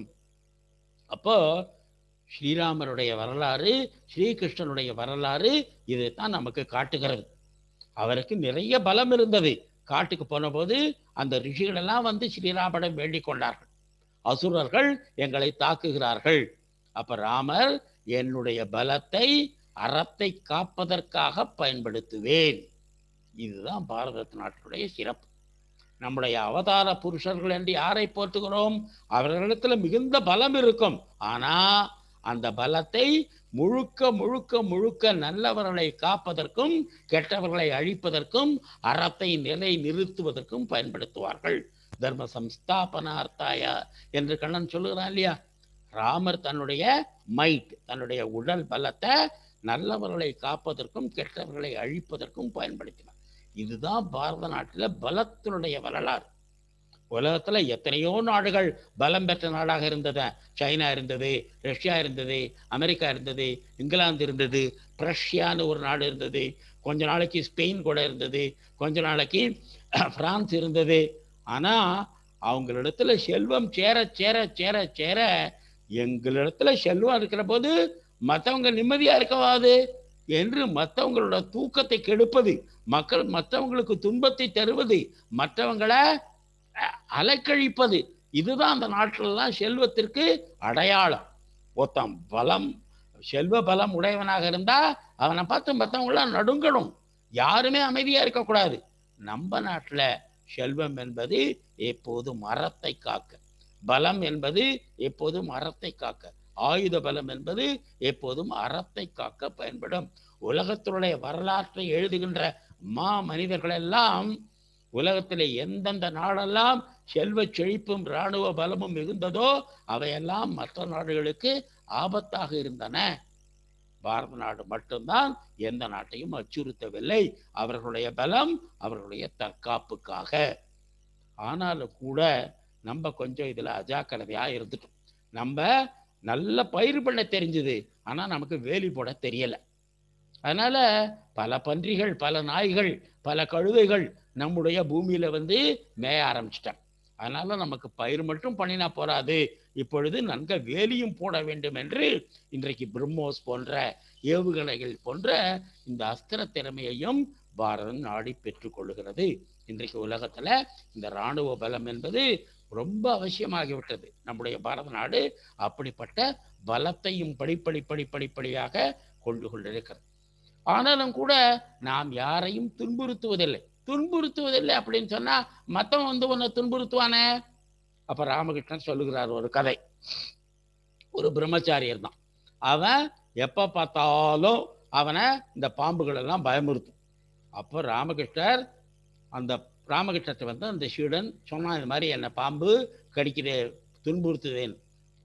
அப்போ ஸ்ரீராமருடைய வரலாறு ஸ்ரீகிருஷ்ணனுடைய வரலாறு இதைத்தான் நமக்கு காட்டுகிறது அவருக்கு நிறைய பலம் இருந்தது காட்டுக்கு போன போது அந்த ரிஷிகள் எல்லாம் வந்து ஸ்ரீராமனிடம் வேண்டிக் கொண்டார்கள் அசுரர்கள் எங்களை தாக்குகிறார்கள் அப்ப ராமர் என்னுடைய பலத்தை அறத்தை காப்பதற்காக பயன்படுத்துவேன் இதுதான் பாரத நாட்டுடைய சிறப்பு நம்முடைய அவதார புருஷர்கள் என்று யாரை போற்றுகிறோம் அவர்களிடத்துல மிகுந்த பலம் இருக்கும் ஆனா அந்த பலத்தை முழுக்க முழுக்க முழுக்க நல்லவர்களை காப்பதற்கும் கெட்டவர்களை அழிப்பதற்கும் அறத்தை நிலை நிறுத்துவதற்கும் பயன்படுத்துவார்கள் தர்ம சம்ஸ்தாபனார்த்தாய என்று கண்ணன் சொல்லுகிறான் இல்லையா ராமர் தன்னுடைய மைட் தன்னுடைய உடல் பலத்தை நல்லவர்களை காப்பதற்கும் கெட்டவர்களை அழிப்பதற்கும் பயன்படுத்தினார் இதுதான் பாரத நாட்டில் பலத்தினுடைய வரலாறு உலகத்துல எத்தனையோ நாடுகள் பலம் பெற்ற நாடாக இருந்தது சைனா இருந்தது ரஷ்யா இருந்தது அமெரிக்கா இருந்தது இங்கிலாந்து இருந்தது பிரஷ்யான்னு ஒரு நாடு இருந்தது கொஞ்ச நாளைக்கு ஸ்பெயின் கூட இருந்தது கொஞ்ச நாளைக்கு பிரான்ஸ் இருந்தது ஆனா அவங்களிடத்துல செல்வம் சேர சேர சேர சேர எங்களிடத்துல செல்வம் இருக்கிற போது மற்றவங்க நிம்மதியா இருக்கவாது என்று மற்றவங்களோட தூக்கத்தை கெடுப்பது மக்கள் மற்றவங்களுக்கு துன்பத்தை தருவது மற்றவங்களை அஹ், அலைக்கழிப்பது இதுதான் அந்த நாட்டிலெல்லாம் செல்வத்திற்கு அடையாளம் ஒருத்தன் பலம் செல்வ பலம் உடையவனாக இருந்தா அவனை பார்த்து மற்றவங்களாம் நடுங்கணும் யாருமே அமைதியா இருக்கக்கூடாது நம்ம நாட்டுல செல்வம் என்பது எப்போதும் மரத்தை காக்க பலம் என்பது எப்போதும் அறத்தை காக்க ஆயுத பலம் என்பது எப்போதும் அறத்தை காக்க பயன்படும் உலகத்தினுடைய வரலாற்றை எழுதுகின்ற மா மனிதர்கள் எல்லாம் உலகத்திலே எந்தெந்த நாடெல்லாம் செல்வ செழிப்பும் இராணுவ பலமும் மிகுந்ததோ அவையெல்லாம் மற்ற நாடுகளுக்கு ஆபத்தாக இருந்தன பாரத நாடு மட்டும்தான் எந்த நாட்டையும் அச்சுறுத்தவில்லை அவர்களுடைய பலம் அவர்களுடைய தற்காப்புக்காக ஆனாலும் கூட நம்ம கொஞ்சம் இதுல அஜாக்கிரதையா இருந்துட்டோம் நம்ம நல்ல பயிர் பண்ண தெரிஞ்சது ஆனா நமக்கு வேலி போட தெரியல அதனால பல பன்றிகள் பல நாய்கள் பல கழுதைகள் நம்முடைய பூமியில வந்து மேய ஆரம்பிச்சிட்டாங்க அதனால நமக்கு பயிர் மட்டும் பண்ணினா போராது இப்பொழுது நன்க வேலியும் போட வேண்டும் என்று இன்றைக்கு பிரம்மோஸ் போன்ற ஏவுகணைகள் போன்ற இந்த அஸ்திர திறமையையும் பாரதம் நாடி பெற்றுக்கொள்ளுகிறது இன்றைக்கு உலகத்துல இந்த இராணுவ பலம் என்பது ரொம்ப அவசியமாகிவிட்டது நம்முடைய பாரத நாடு அப்படிப்பட்ட பலத்தையும் படிப்படி படிப்படிப்படியாக கொண்டு கொண்டிருக்கிறது ஆனாலும் கூட நாம் யாரையும் துன்புறுத்துவதில்லை துன்புறுத்துவதில்லை அப்படின்னு சொன்னா மத்தவன் வந்து உன்னை துன்புறுத்துவானே அப்ப ராமகிருஷ்ணன் சொல்லுகிறார் ஒரு கதை ஒரு பிரம்மச்சாரியர் தான் அவன் எப்ப பார்த்தாலும் அவனை இந்த பாம்புகள் எல்லாம் பயமுறுத்தும் அப்போ ராமகிருஷ்ணர் அந்த ராமகிருஷ்ணத்தை வந்து அந்த சீடன் சொன்னான் இது மாதிரி என்னை பாம்பு கடிக்குது துன்புறுத்துவேன்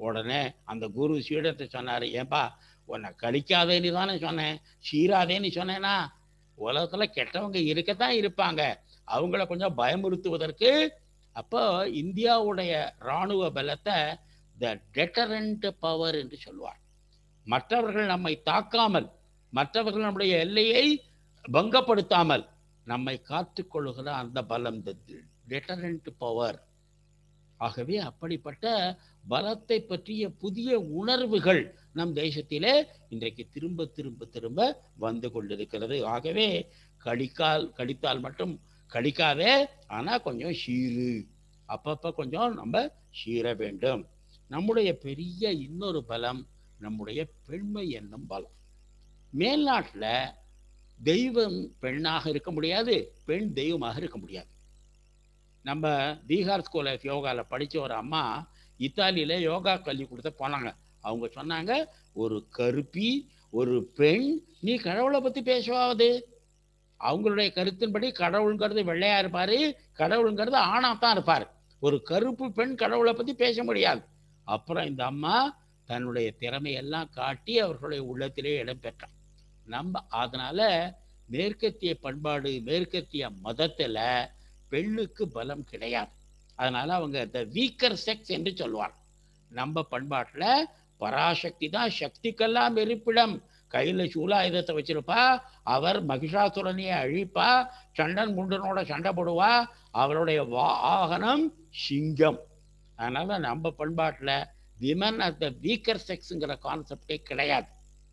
உடனே அந்த குரு சீடத்தை சொன்னாரு ஏன்பா உன்னை கழிக்காதேன்னு தானே சொன்னேன் சீராதேன்னு சொன்னேனா உலகத்துல கெட்டவங்க இருக்கத்தான் இருப்பாங்க அவங்கள கொஞ்சம் பயமுறுத்துவதற்கு அப்போ இந்தியாவுடைய இராணுவ பலத்தை த டெட்டரண்ட் பவர் என்று சொல்வார் மற்றவர்கள் நம்மை தாக்காமல் மற்றவர்கள் நம்முடைய எல்லையை பங்கப்படுத்தாமல் நம்மை காத்துக்கொள்ளுகிற அந்த பலம் த டெட்டரண்ட் பவர் ஆகவே அப்படிப்பட்ட பலத்தை பற்றிய புதிய உணர்வுகள் நம் தேசத்திலே இன்றைக்கு திரும்ப திரும்ப திரும்ப வந்து கொண்டிருக்கிறது ஆகவே கடிக்கால் கடித்தால் மட்டும் கடிக்காதே ஆனா கொஞ்சம் சீரு அப்பப்ப கொஞ்சம் நம்ம சீர வேண்டும் நம்முடைய பெரிய இன்னொரு பலம் நம்முடைய பெண்மை என்னும் பலம் மேல்நாட்டுல தெய்வம் பெண்ணாக இருக்க முடியாது பெண் தெய்வமாக இருக்க முடியாது நம்ம பீகார் ஸ்கூல் ஆஃப் யோகாவில் படிச்ச ஒரு அம்மா இத்தாலியில யோகா கல்வி கொடுத்த போனாங்க அவங்க சொன்னாங்க ஒரு கருப்பி ஒரு பெண் நீ கடவுளை பத்தி பேசுவாவது அவங்களுடைய கருத்தின்படி கடவுளுங்கிறது வெள்ளையா இருப்பாரு கடவுளுங்கிறது ஆணாத்தான் இருப்பாரு ஒரு கருப்பு பெண் கடவுளை பத்தி பேச முடியாது அப்புறம் இந்த அம்மா தன்னுடைய திறமையெல்லாம் காட்டி அவர்களுடைய உள்ளத்திலே இடம் பெற்றான் நம்ம அதனால மேற்கத்திய பண்பாடு மேற்கத்திய மதத்துல பெண்ணுக்கு பலம் கிடையாது அதனால அவங்க த வீக்கர் செக்ஸ் என்று சொல்லுவாங்க நம்ம பண்பாட்டுல பராசக்தி தான் சக்திக்கெல்லாம் இருப்பிடம் கையில சூலாயுதத்தை வச்சிருப்பா அவர் மகிஷாசுரனையை அழிப்பா சண்டன் முண்டனோட சண்டை போடுவா அவருடைய வாகனம் சிங்கம் அதனால நம்ம பண்பாட்டுல விமன் அட் த வீக்கர் செக்ஸுங்கிற கான்செப்டே கிடையாது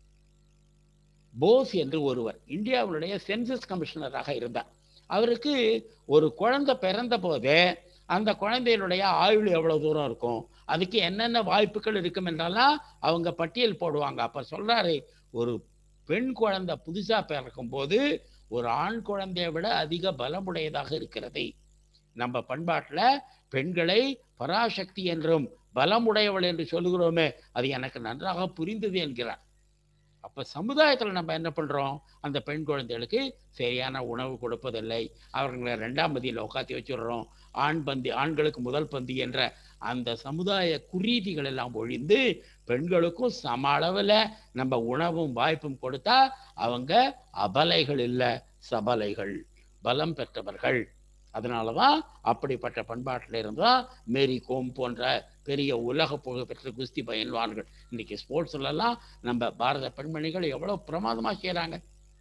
போஸ் என்று ஒருவர் இந்தியாவுடைய சென்சஸ் கமிஷனராக இருந்தார் அவருக்கு ஒரு குழந்தை பிறந்த போதே அந்த குழந்தையினுடைய ஆயுள் எவ்வளவு தூரம் இருக்கும் அதுக்கு என்னென்ன வாய்ப்புகள் இருக்கும் என்றெல்லாம் அவங்க பட்டியல் போடுவாங்க அப்ப சொல்றாரு ஒரு பெண் குழந்தை புதுசா பிறக்கும் போது ஒரு ஆண் குழந்தையை விட அதிக பலமுடையதாக இருக்கிறது நம்ம பண்பாட்டுல பெண்களை பராசக்தி என்றும் பலமுடையவள் என்று சொல்லுகிறோமே அது எனக்கு நன்றாக புரிந்தது என்கிறார் அப்ப சமுதாயத்துல நம்ம என்ன பண்றோம் அந்த பெண் குழந்தைகளுக்கு சரியான உணவு கொடுப்பதில்லை அவர்களை ரெண்டாம் பந்தியில் உட்காத்தி வச்சுடுறோம் ஆண் பந்தி ஆண்களுக்கு முதல் பந்தி என்ற அந்த சமுதாய குறியீதிகள் எல்லாம் ஒழிந்து பெண்களுக்கும் சம அளவுல நம்ம உணவும் வாய்ப்பும் கொடுத்தா அவங்க அபலைகள் இல்லை சபலைகள் பலம் பெற்றவர்கள் அதனாலதான் அப்படிப்பட்ட பண்பாட்டில் இருந்தால் மேரி கோம் போன்ற பெரிய உலக புகழ் பெற்ற குஸ்தி பயில்வான்கள் இன்னைக்கு ஸ்போர்ட்ஸ்ல எல்லாம் நம்ம பாரத பெண்மணிகள் எவ்வளவு பிரமாதமா செய்யறாங்க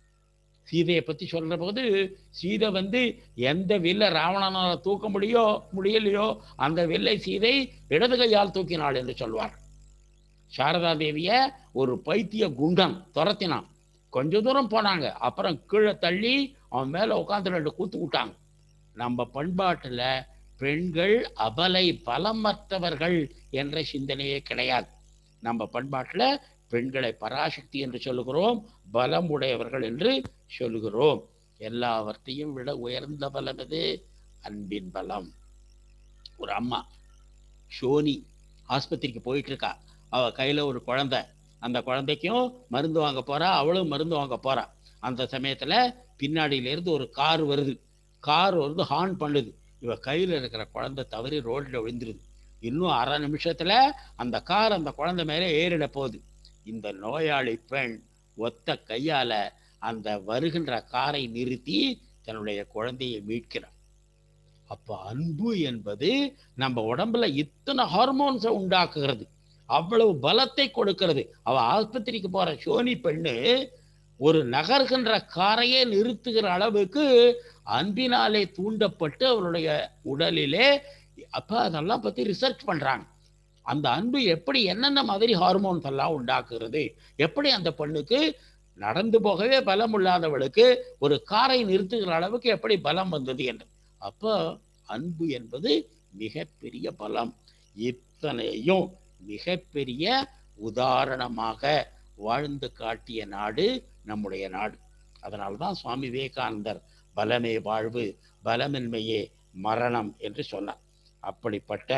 சீதையை பத்தி சொல்ற போது சீதை வந்து எந்த வில்ல ராவணனால தூக்க முடியோ முடியலையோ அந்த வில்லை சீதை இடது கையால் தூக்கினாள் என்று சொல்வார் சாரதா தேவிய ஒரு பைத்திய குண்டன் துரத்தினான் கொஞ்ச தூரம் போனாங்க அப்புறம் கீழே தள்ளி அவன் மேல உட்காந்து ரெண்டு கூத்து விட்டாங்க நம்ம பண்பாட்டுல பெண்கள் அபலை பலமற்றவர்கள் என்ற சிந்தனையே கிடையாது நம்ம பண்பாட்டுல பெண்களை பராசக்தி என்று சொல்லுகிறோம் பலம் உடையவர்கள் என்று சொல்லுகிறோம் எல்லாவற்றையும் விட உயர்ந்த பலம் எது அன்பின் பலம் ஒரு அம்மா ஷோனி ஆஸ்பத்திரிக்கு போயிட்டு இருக்கா அவ கையில ஒரு குழந்தை அந்த குழந்தைக்கும் மருந்து வாங்க போறா அவளும் மருந்து வாங்க போறா அந்த சமயத்துல பின்னாடியில இருந்து ஒரு கார் வருது கார் வந்து ஹார்ன் பண்ணுது இவ கையில இருக்கிற குழந்தை தவறி ரோட்ல விழுந்துருது இன்னும் அரை நிமிஷத்துல அந்த கார் அந்த குழந்தை மேல ஏறிட போகுது இந்த நோயாளி பெண் ஒத்த கையால அந்த வருகின்ற காரை நிறுத்தி தன்னுடைய குழந்தையை மீட்கிறார் அப்ப அன்பு என்பது நம்ம உடம்புல இத்தனை ஹார்மோன்ஸை உண்டாக்குகிறது அவ்வளவு பலத்தை கொடுக்கிறது அவ ஆஸ்பத்திரிக்கு போற சோனி பெண்ணு ஒரு நகர்கின்ற காரையே நிறுத்துகிற அளவுக்கு அன்பினாலே தூண்டப்பட்டு அவருடைய உடலிலே அப்ப அதெல்லாம் பத்தி ரிசர்ச் பண்றாங்க அந்த அன்பு எப்படி என்னென்ன மாதிரி ஹார்மோன்ஸ் எல்லாம் உண்டாக்குறது எப்படி அந்த பெண்ணுக்கு நடந்து போகவே பலம் இல்லாதவளுக்கு ஒரு காரை நிறுத்துகிற அளவுக்கு எப்படி பலம் வந்தது என்று அப்போ அன்பு என்பது மிகப்பெரிய பலம் இத்தனையும் மிகப்பெரிய உதாரணமாக வாழ்ந்து காட்டிய நாடு நம்முடைய நாடு அதனால்தான் சுவாமி விவேகானந்தர் பலமே வாழ்வு பலமின்மையே மரணம் என்று சொன்னார் அப்படிப்பட்ட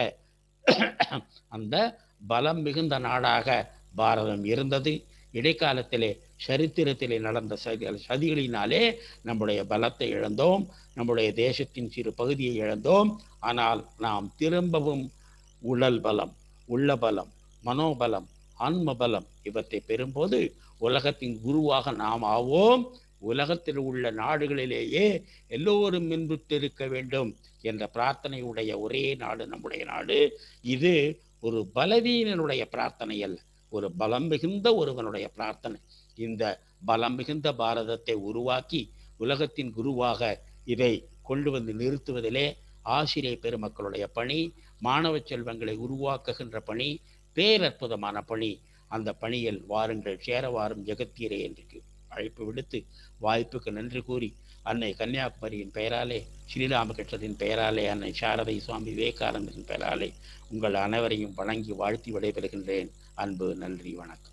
அந்த பலம் மிகுந்த நாடாக பாரதம் இருந்தது இடைக்காலத்திலே சரித்திரத்திலே நடந்த சதி சதிகளினாலே நம்முடைய பலத்தை இழந்தோம் நம்முடைய தேசத்தின் சிறு பகுதியை இழந்தோம் ஆனால் நாம் திரும்பவும் உடல் பலம் உள்ள பலம் மனோபலம் ஆன்ம பலம் இவற்றை பெறும்போது உலகத்தின் குருவாக நாம் ஆவோம் உலகத்தில் உள்ள நாடுகளிலேயே எல்லோரும் மின்புற்றிருக்க வேண்டும் என்ற பிரார்த்தனையுடைய ஒரே நாடு நம்முடைய நாடு இது ஒரு பலவீனனுடைய பிரார்த்தனை அல்ல ஒரு பலம் மிகுந்த ஒருவனுடைய பிரார்த்தனை இந்த பலம் மிகுந்த பாரதத்தை உருவாக்கி உலகத்தின் குருவாக இதை கொண்டு வந்து நிறுத்துவதிலே ஆசிரியர் பெருமக்களுடைய பணி மாணவ செல்வங்களை உருவாக்குகின்ற பணி பேரற்புதமான பணி அந்த பணியில் வாருங்கள் சேர வாரும் ஜெகத்தீரே என்று அழைப்பு விடுத்து வாய்ப்புக்கு நன்றி கூறி அன்னை கன்னியாகுமரியின் பெயராலே ஸ்ரீராமகிருஷ்ணரின் பெயராலே அன்னை சாரதை சுவாமி விவேகானந்தரின் பெயராலே உங்கள் அனைவரையும் வணங்கி வாழ்த்தி விடைபெறுகின்றேன் அன்பு நன்றி வணக்கம்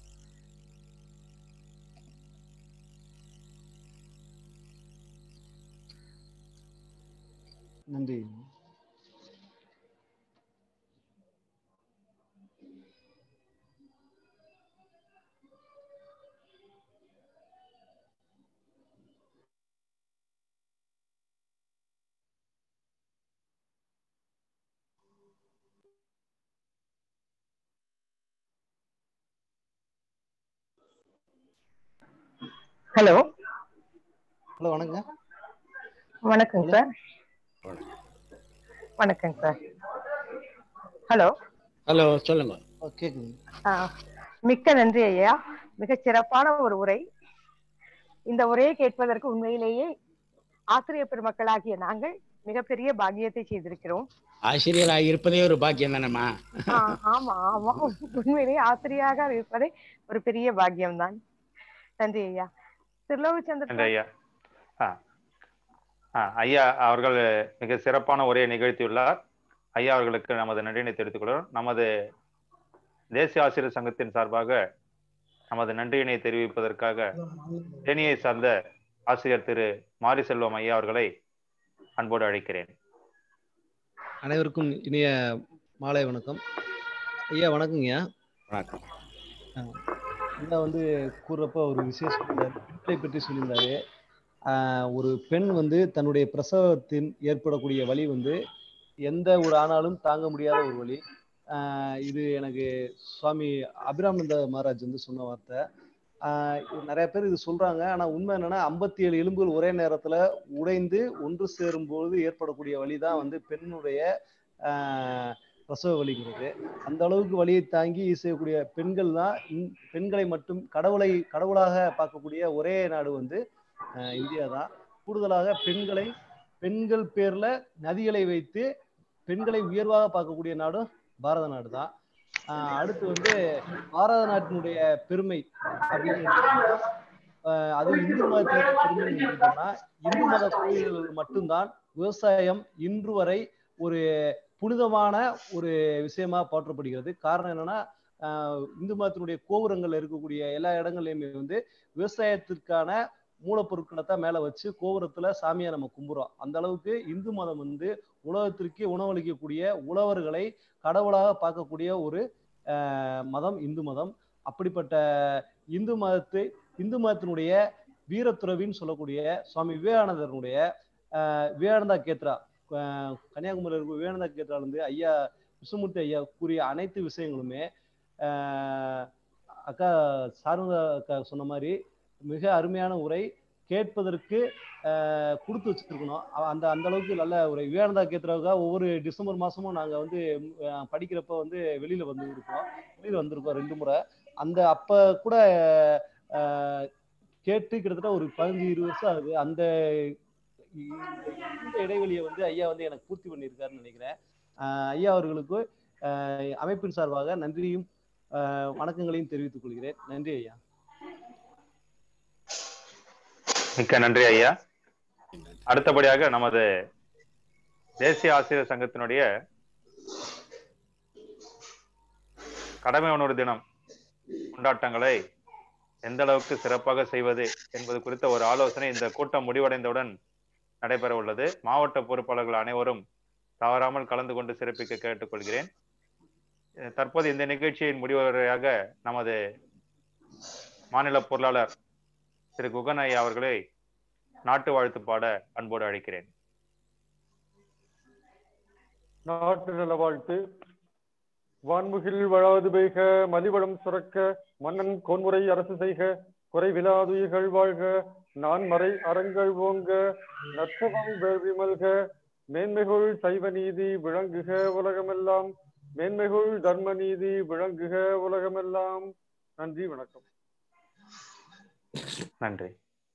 நன்றி ஹலோ ஹலோ வணக்கங்க வணக்கம் சார் வணக்கம் சார் ஹலோ ஹலோ சொல்லுங்க ஓ, கேக்குது மிக்க நன்றி ஐயா மிக சிறப்பான ஒரு உரை இந்த உரையை கேட்பதற்கு உண்மையிலேயே ஆசிரியர் பெருமக்களாகிய நாங்கள் மிகப்பெரிய பாக்கியத்தை செய்திருக்கிறோம் ஆசிரியராக இருப்பதே ஒரு பாக்கியம் தானேம்மா ஆ, ஆமா ஆமா உண்மையிலேயே ஆசிரியராக இருப்பதே ஒரு பெரிய பாக்கியம்தான் நன்றி ஐயா திருலோக நன்றி சந்திர ஐயா ஆ ஆ, ஐயா அவர்கள் மிக சிறப்பான உரையை நிகழ்த்தியுள்ளார் ஐயா அவர்களுக்கு நமது நன்றியினை தெரிவித்துக் கொள்கிறோம் நமது தேசிய ஆசிரியர் சங்கத்தின் சார்பாக நமது நன்றியினை தெரிவிப்பதற்காக தேனியை சார்ந்த ஆசிரியர் திரு மாரி செல்வம் ஐயா அவர்களை அன்போடு அழைக்கிறேன் அனைவருக்கும் இனிய மாலை வணக்கம் ஐயா வணக்கங்கய்யா வணக்கம் ஐயா வந்து கூறுறப்ப ஒரு விசேஷம் பெண்களை பற்றி சொல்லியிருந்தாரு ஆஹ் ஒரு பெண் வந்து தன்னுடைய பிரசவத்தின் ஏற்படக்கூடிய வலி வந்து எந்த ஒரு ஆணாலும் தாங்க முடியாத ஒரு வலி ஆஹ் இது எனக்கு சுவாமி அபிராமநந்த மகாராஜ் வந்து சொன்ன வார்த்தை ஆஹ் இது நிறைய பேர் இது சொல்றாங்க ஆனா உண்மை என்னன்னா ஐம்பத்தி ஏழு எலும்புகள் ஒரே நேரத்துல உடைந்து ஒன்று சேரும்போது ஏற்படக்கூடிய வலி தான் வந்து பெண்ணுடைய ஆஹ் பிரசவ வலிங்கிறது அந்த அளவுக்கு வலியை தாங்கி செய்யக்கூடிய பெண்கள் தான் இந்- பெண்களை மட்டும் கடவுளை கடவுளாக பார்க்கக்கூடிய ஒரே நாடு வந்து ஆஹ் இந்தியா தான் கூடுதலாக பெண்களை பெண்கள் பேர்ல நதிகளை வைத்து பெண்களை உயர்வாக பார்க்கக்கூடிய நாடும் பாரத நாடு தான் ஆஹ் அடுத்து வந்து பாரத நாட்டினுடைய பெருமை அப்படின்னு எடுத்துக்கிட்டா, ஆஹ் அது இந்து மதத்தினுடைய பெருமை எடுத்துக்கிட்டோம்னா இந்து மத கோயில்கள் மட்டும்தான் விவசாயம் இன்று வரை ஒரு புனிதமான ஒரு விஷயமா போற்றப்படுகிறது காரணம் என்னன்னா ஆஹ் இந்து மதத்தினுடைய கோபுரங்கள்ல இருக்கக்கூடிய எல்லா இடங்கள்லயுமே வந்து விவசாயத்திற்கான மூலப்பொருட்களை தான் மேல வச்சு கோபுரத்துல சாமியை நம்ம கும்புறோம் அந்த அளவுக்கு இந்து மதம் வந்து உலகத்திற்கே உணவளிக்கக்கூடிய உழவர்களை கடவுளாக பார்க்கக்கூடிய ஒரு ஆஹ் மதம் இந்து மதம் அப்படிப்பட்ட இந்து மதத்தை இந்து மதத்தினுடைய வீரத்துறவின்னு சொல்லக்கூடிய சுவாமி விவேகானந்தருடைய ஆஹ் விவேகானந்தா கேத்ரா ஆஹ் கன்னியாகுமரியில் இருக்க விவேகானந்தா கேத்ரால இருந்து ஐயா விஷ்ணுமூர்த்தி ஐயா கூறிய அனைத்து விஷயங்களுமே ஆஹ் அக்கா சாரதா அக்கா சொன்ன மாதிரி மிக அருமையான உரை கேட்பதற்கு ஆஹ் கொடுத்து வச்சிருக்கணும் அவ- அந்த அந்த அளவுக்கு நல்ல உரை விவேகானந்தா கேத்ராவுக்கா ஒவ்வொரு டிசம்பர் மாசமும் நாங்க வந்து ஆஹ் படிக்கிறப்ப வந்து வெளியில வந்து இருக்கோம் வெளியில வந்திருக்கோம் ரெண்டு முறை அந்த அப்ப கூட ஆஹ் கேட்டு கிட்டத்தட்ட ஒரு பதினஞ்சு இருபது வருஷம் ஆகுது அந்த இந்த இடைவெளியை வந்து ஐயா வந்து எனக்கு பூர்த்தி பண்ணியிருக்காருன்னு நினைக்கிறேன் ஆஹ் ஐயா அவர்களுக்கு ஆஹ் அமைப்பின் சார்பாக நன்றியும் ஆஹ் வணக்கங்களையும் தெரிவித்துக் கொள்கிறேன் நன்றி ஐயா மிக்க நன்றி ஐயா அடுத்தபடியாக நமது தேசிய ஆசிரியர் சங்கத்தினுடைய கடமை உணர்வு தினம் கொண்டாட்டங்களை எந்த அளவுக்கு சிறப்பாக செய்வது என்பது குறித்த ஒரு ஆலோசனை இந்த கூட்டம் முடிவடைந்தவுடன் நடைபெற உள்ளது மாவட்ட பொறுப்பாளர்கள் அனைவரும் தவறாமல் கலந்து கொண்டு சிறப்பிக்க கேட்டுக்கொள்கிறேன் அஹ் தற்போது இந்த நிகழ்ச்சியின் முடிவுரையாக நமது மாநில பொருளாளர் திரு குகன் ஐயா அவர்களை நாட்டு வாழ்த்து பாட அன்போடு அழைக்கிறேன் நாட்டு நல வாழ்த்து வான்முகில் வழாது பெய்க மலிவளம் சுரக்க மன்னன் கோன்முறை அரசு செய்க குறைவிலாதுயிர்கள் வாழ்க நான் மறை அறங்கள் ஓங்க நற்றவம் வேள்வி மல்க மேன்மைகுள் சைவ நீதி விளங்குக உலகமெல்லாம் மேன்மைகுள் தர்ம நீதி விளங்குக உலகமெல்லாம் நன்றி வணக்கம் நன்றி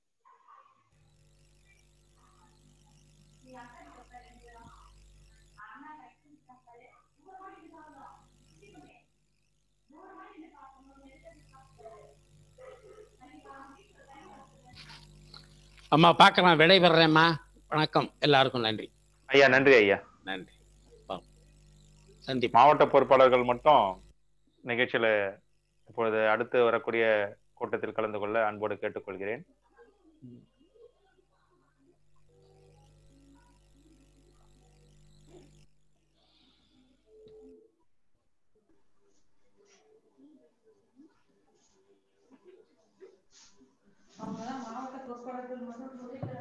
அம்மா பார்க்கலாம் விடைபெறேம்மா வணக்கம் எல்லாருக்கும் நன்றி ஐயா நன்றி ஐயா நன்றி சந்தி மாவட்ட பொறுப்பாளர்கள் மட்டும் நிகழ்ச்சியில இப்பொழுது அடுத்து வரக்கூடிய கூட்டத்தில் கலந்து கொள்ள அன்போடு கேட்டுக்கொள்கிறேன் அவங்கதான் மாவட்ட பொறுப்பாளர்கள் மட்டும் சொல்லி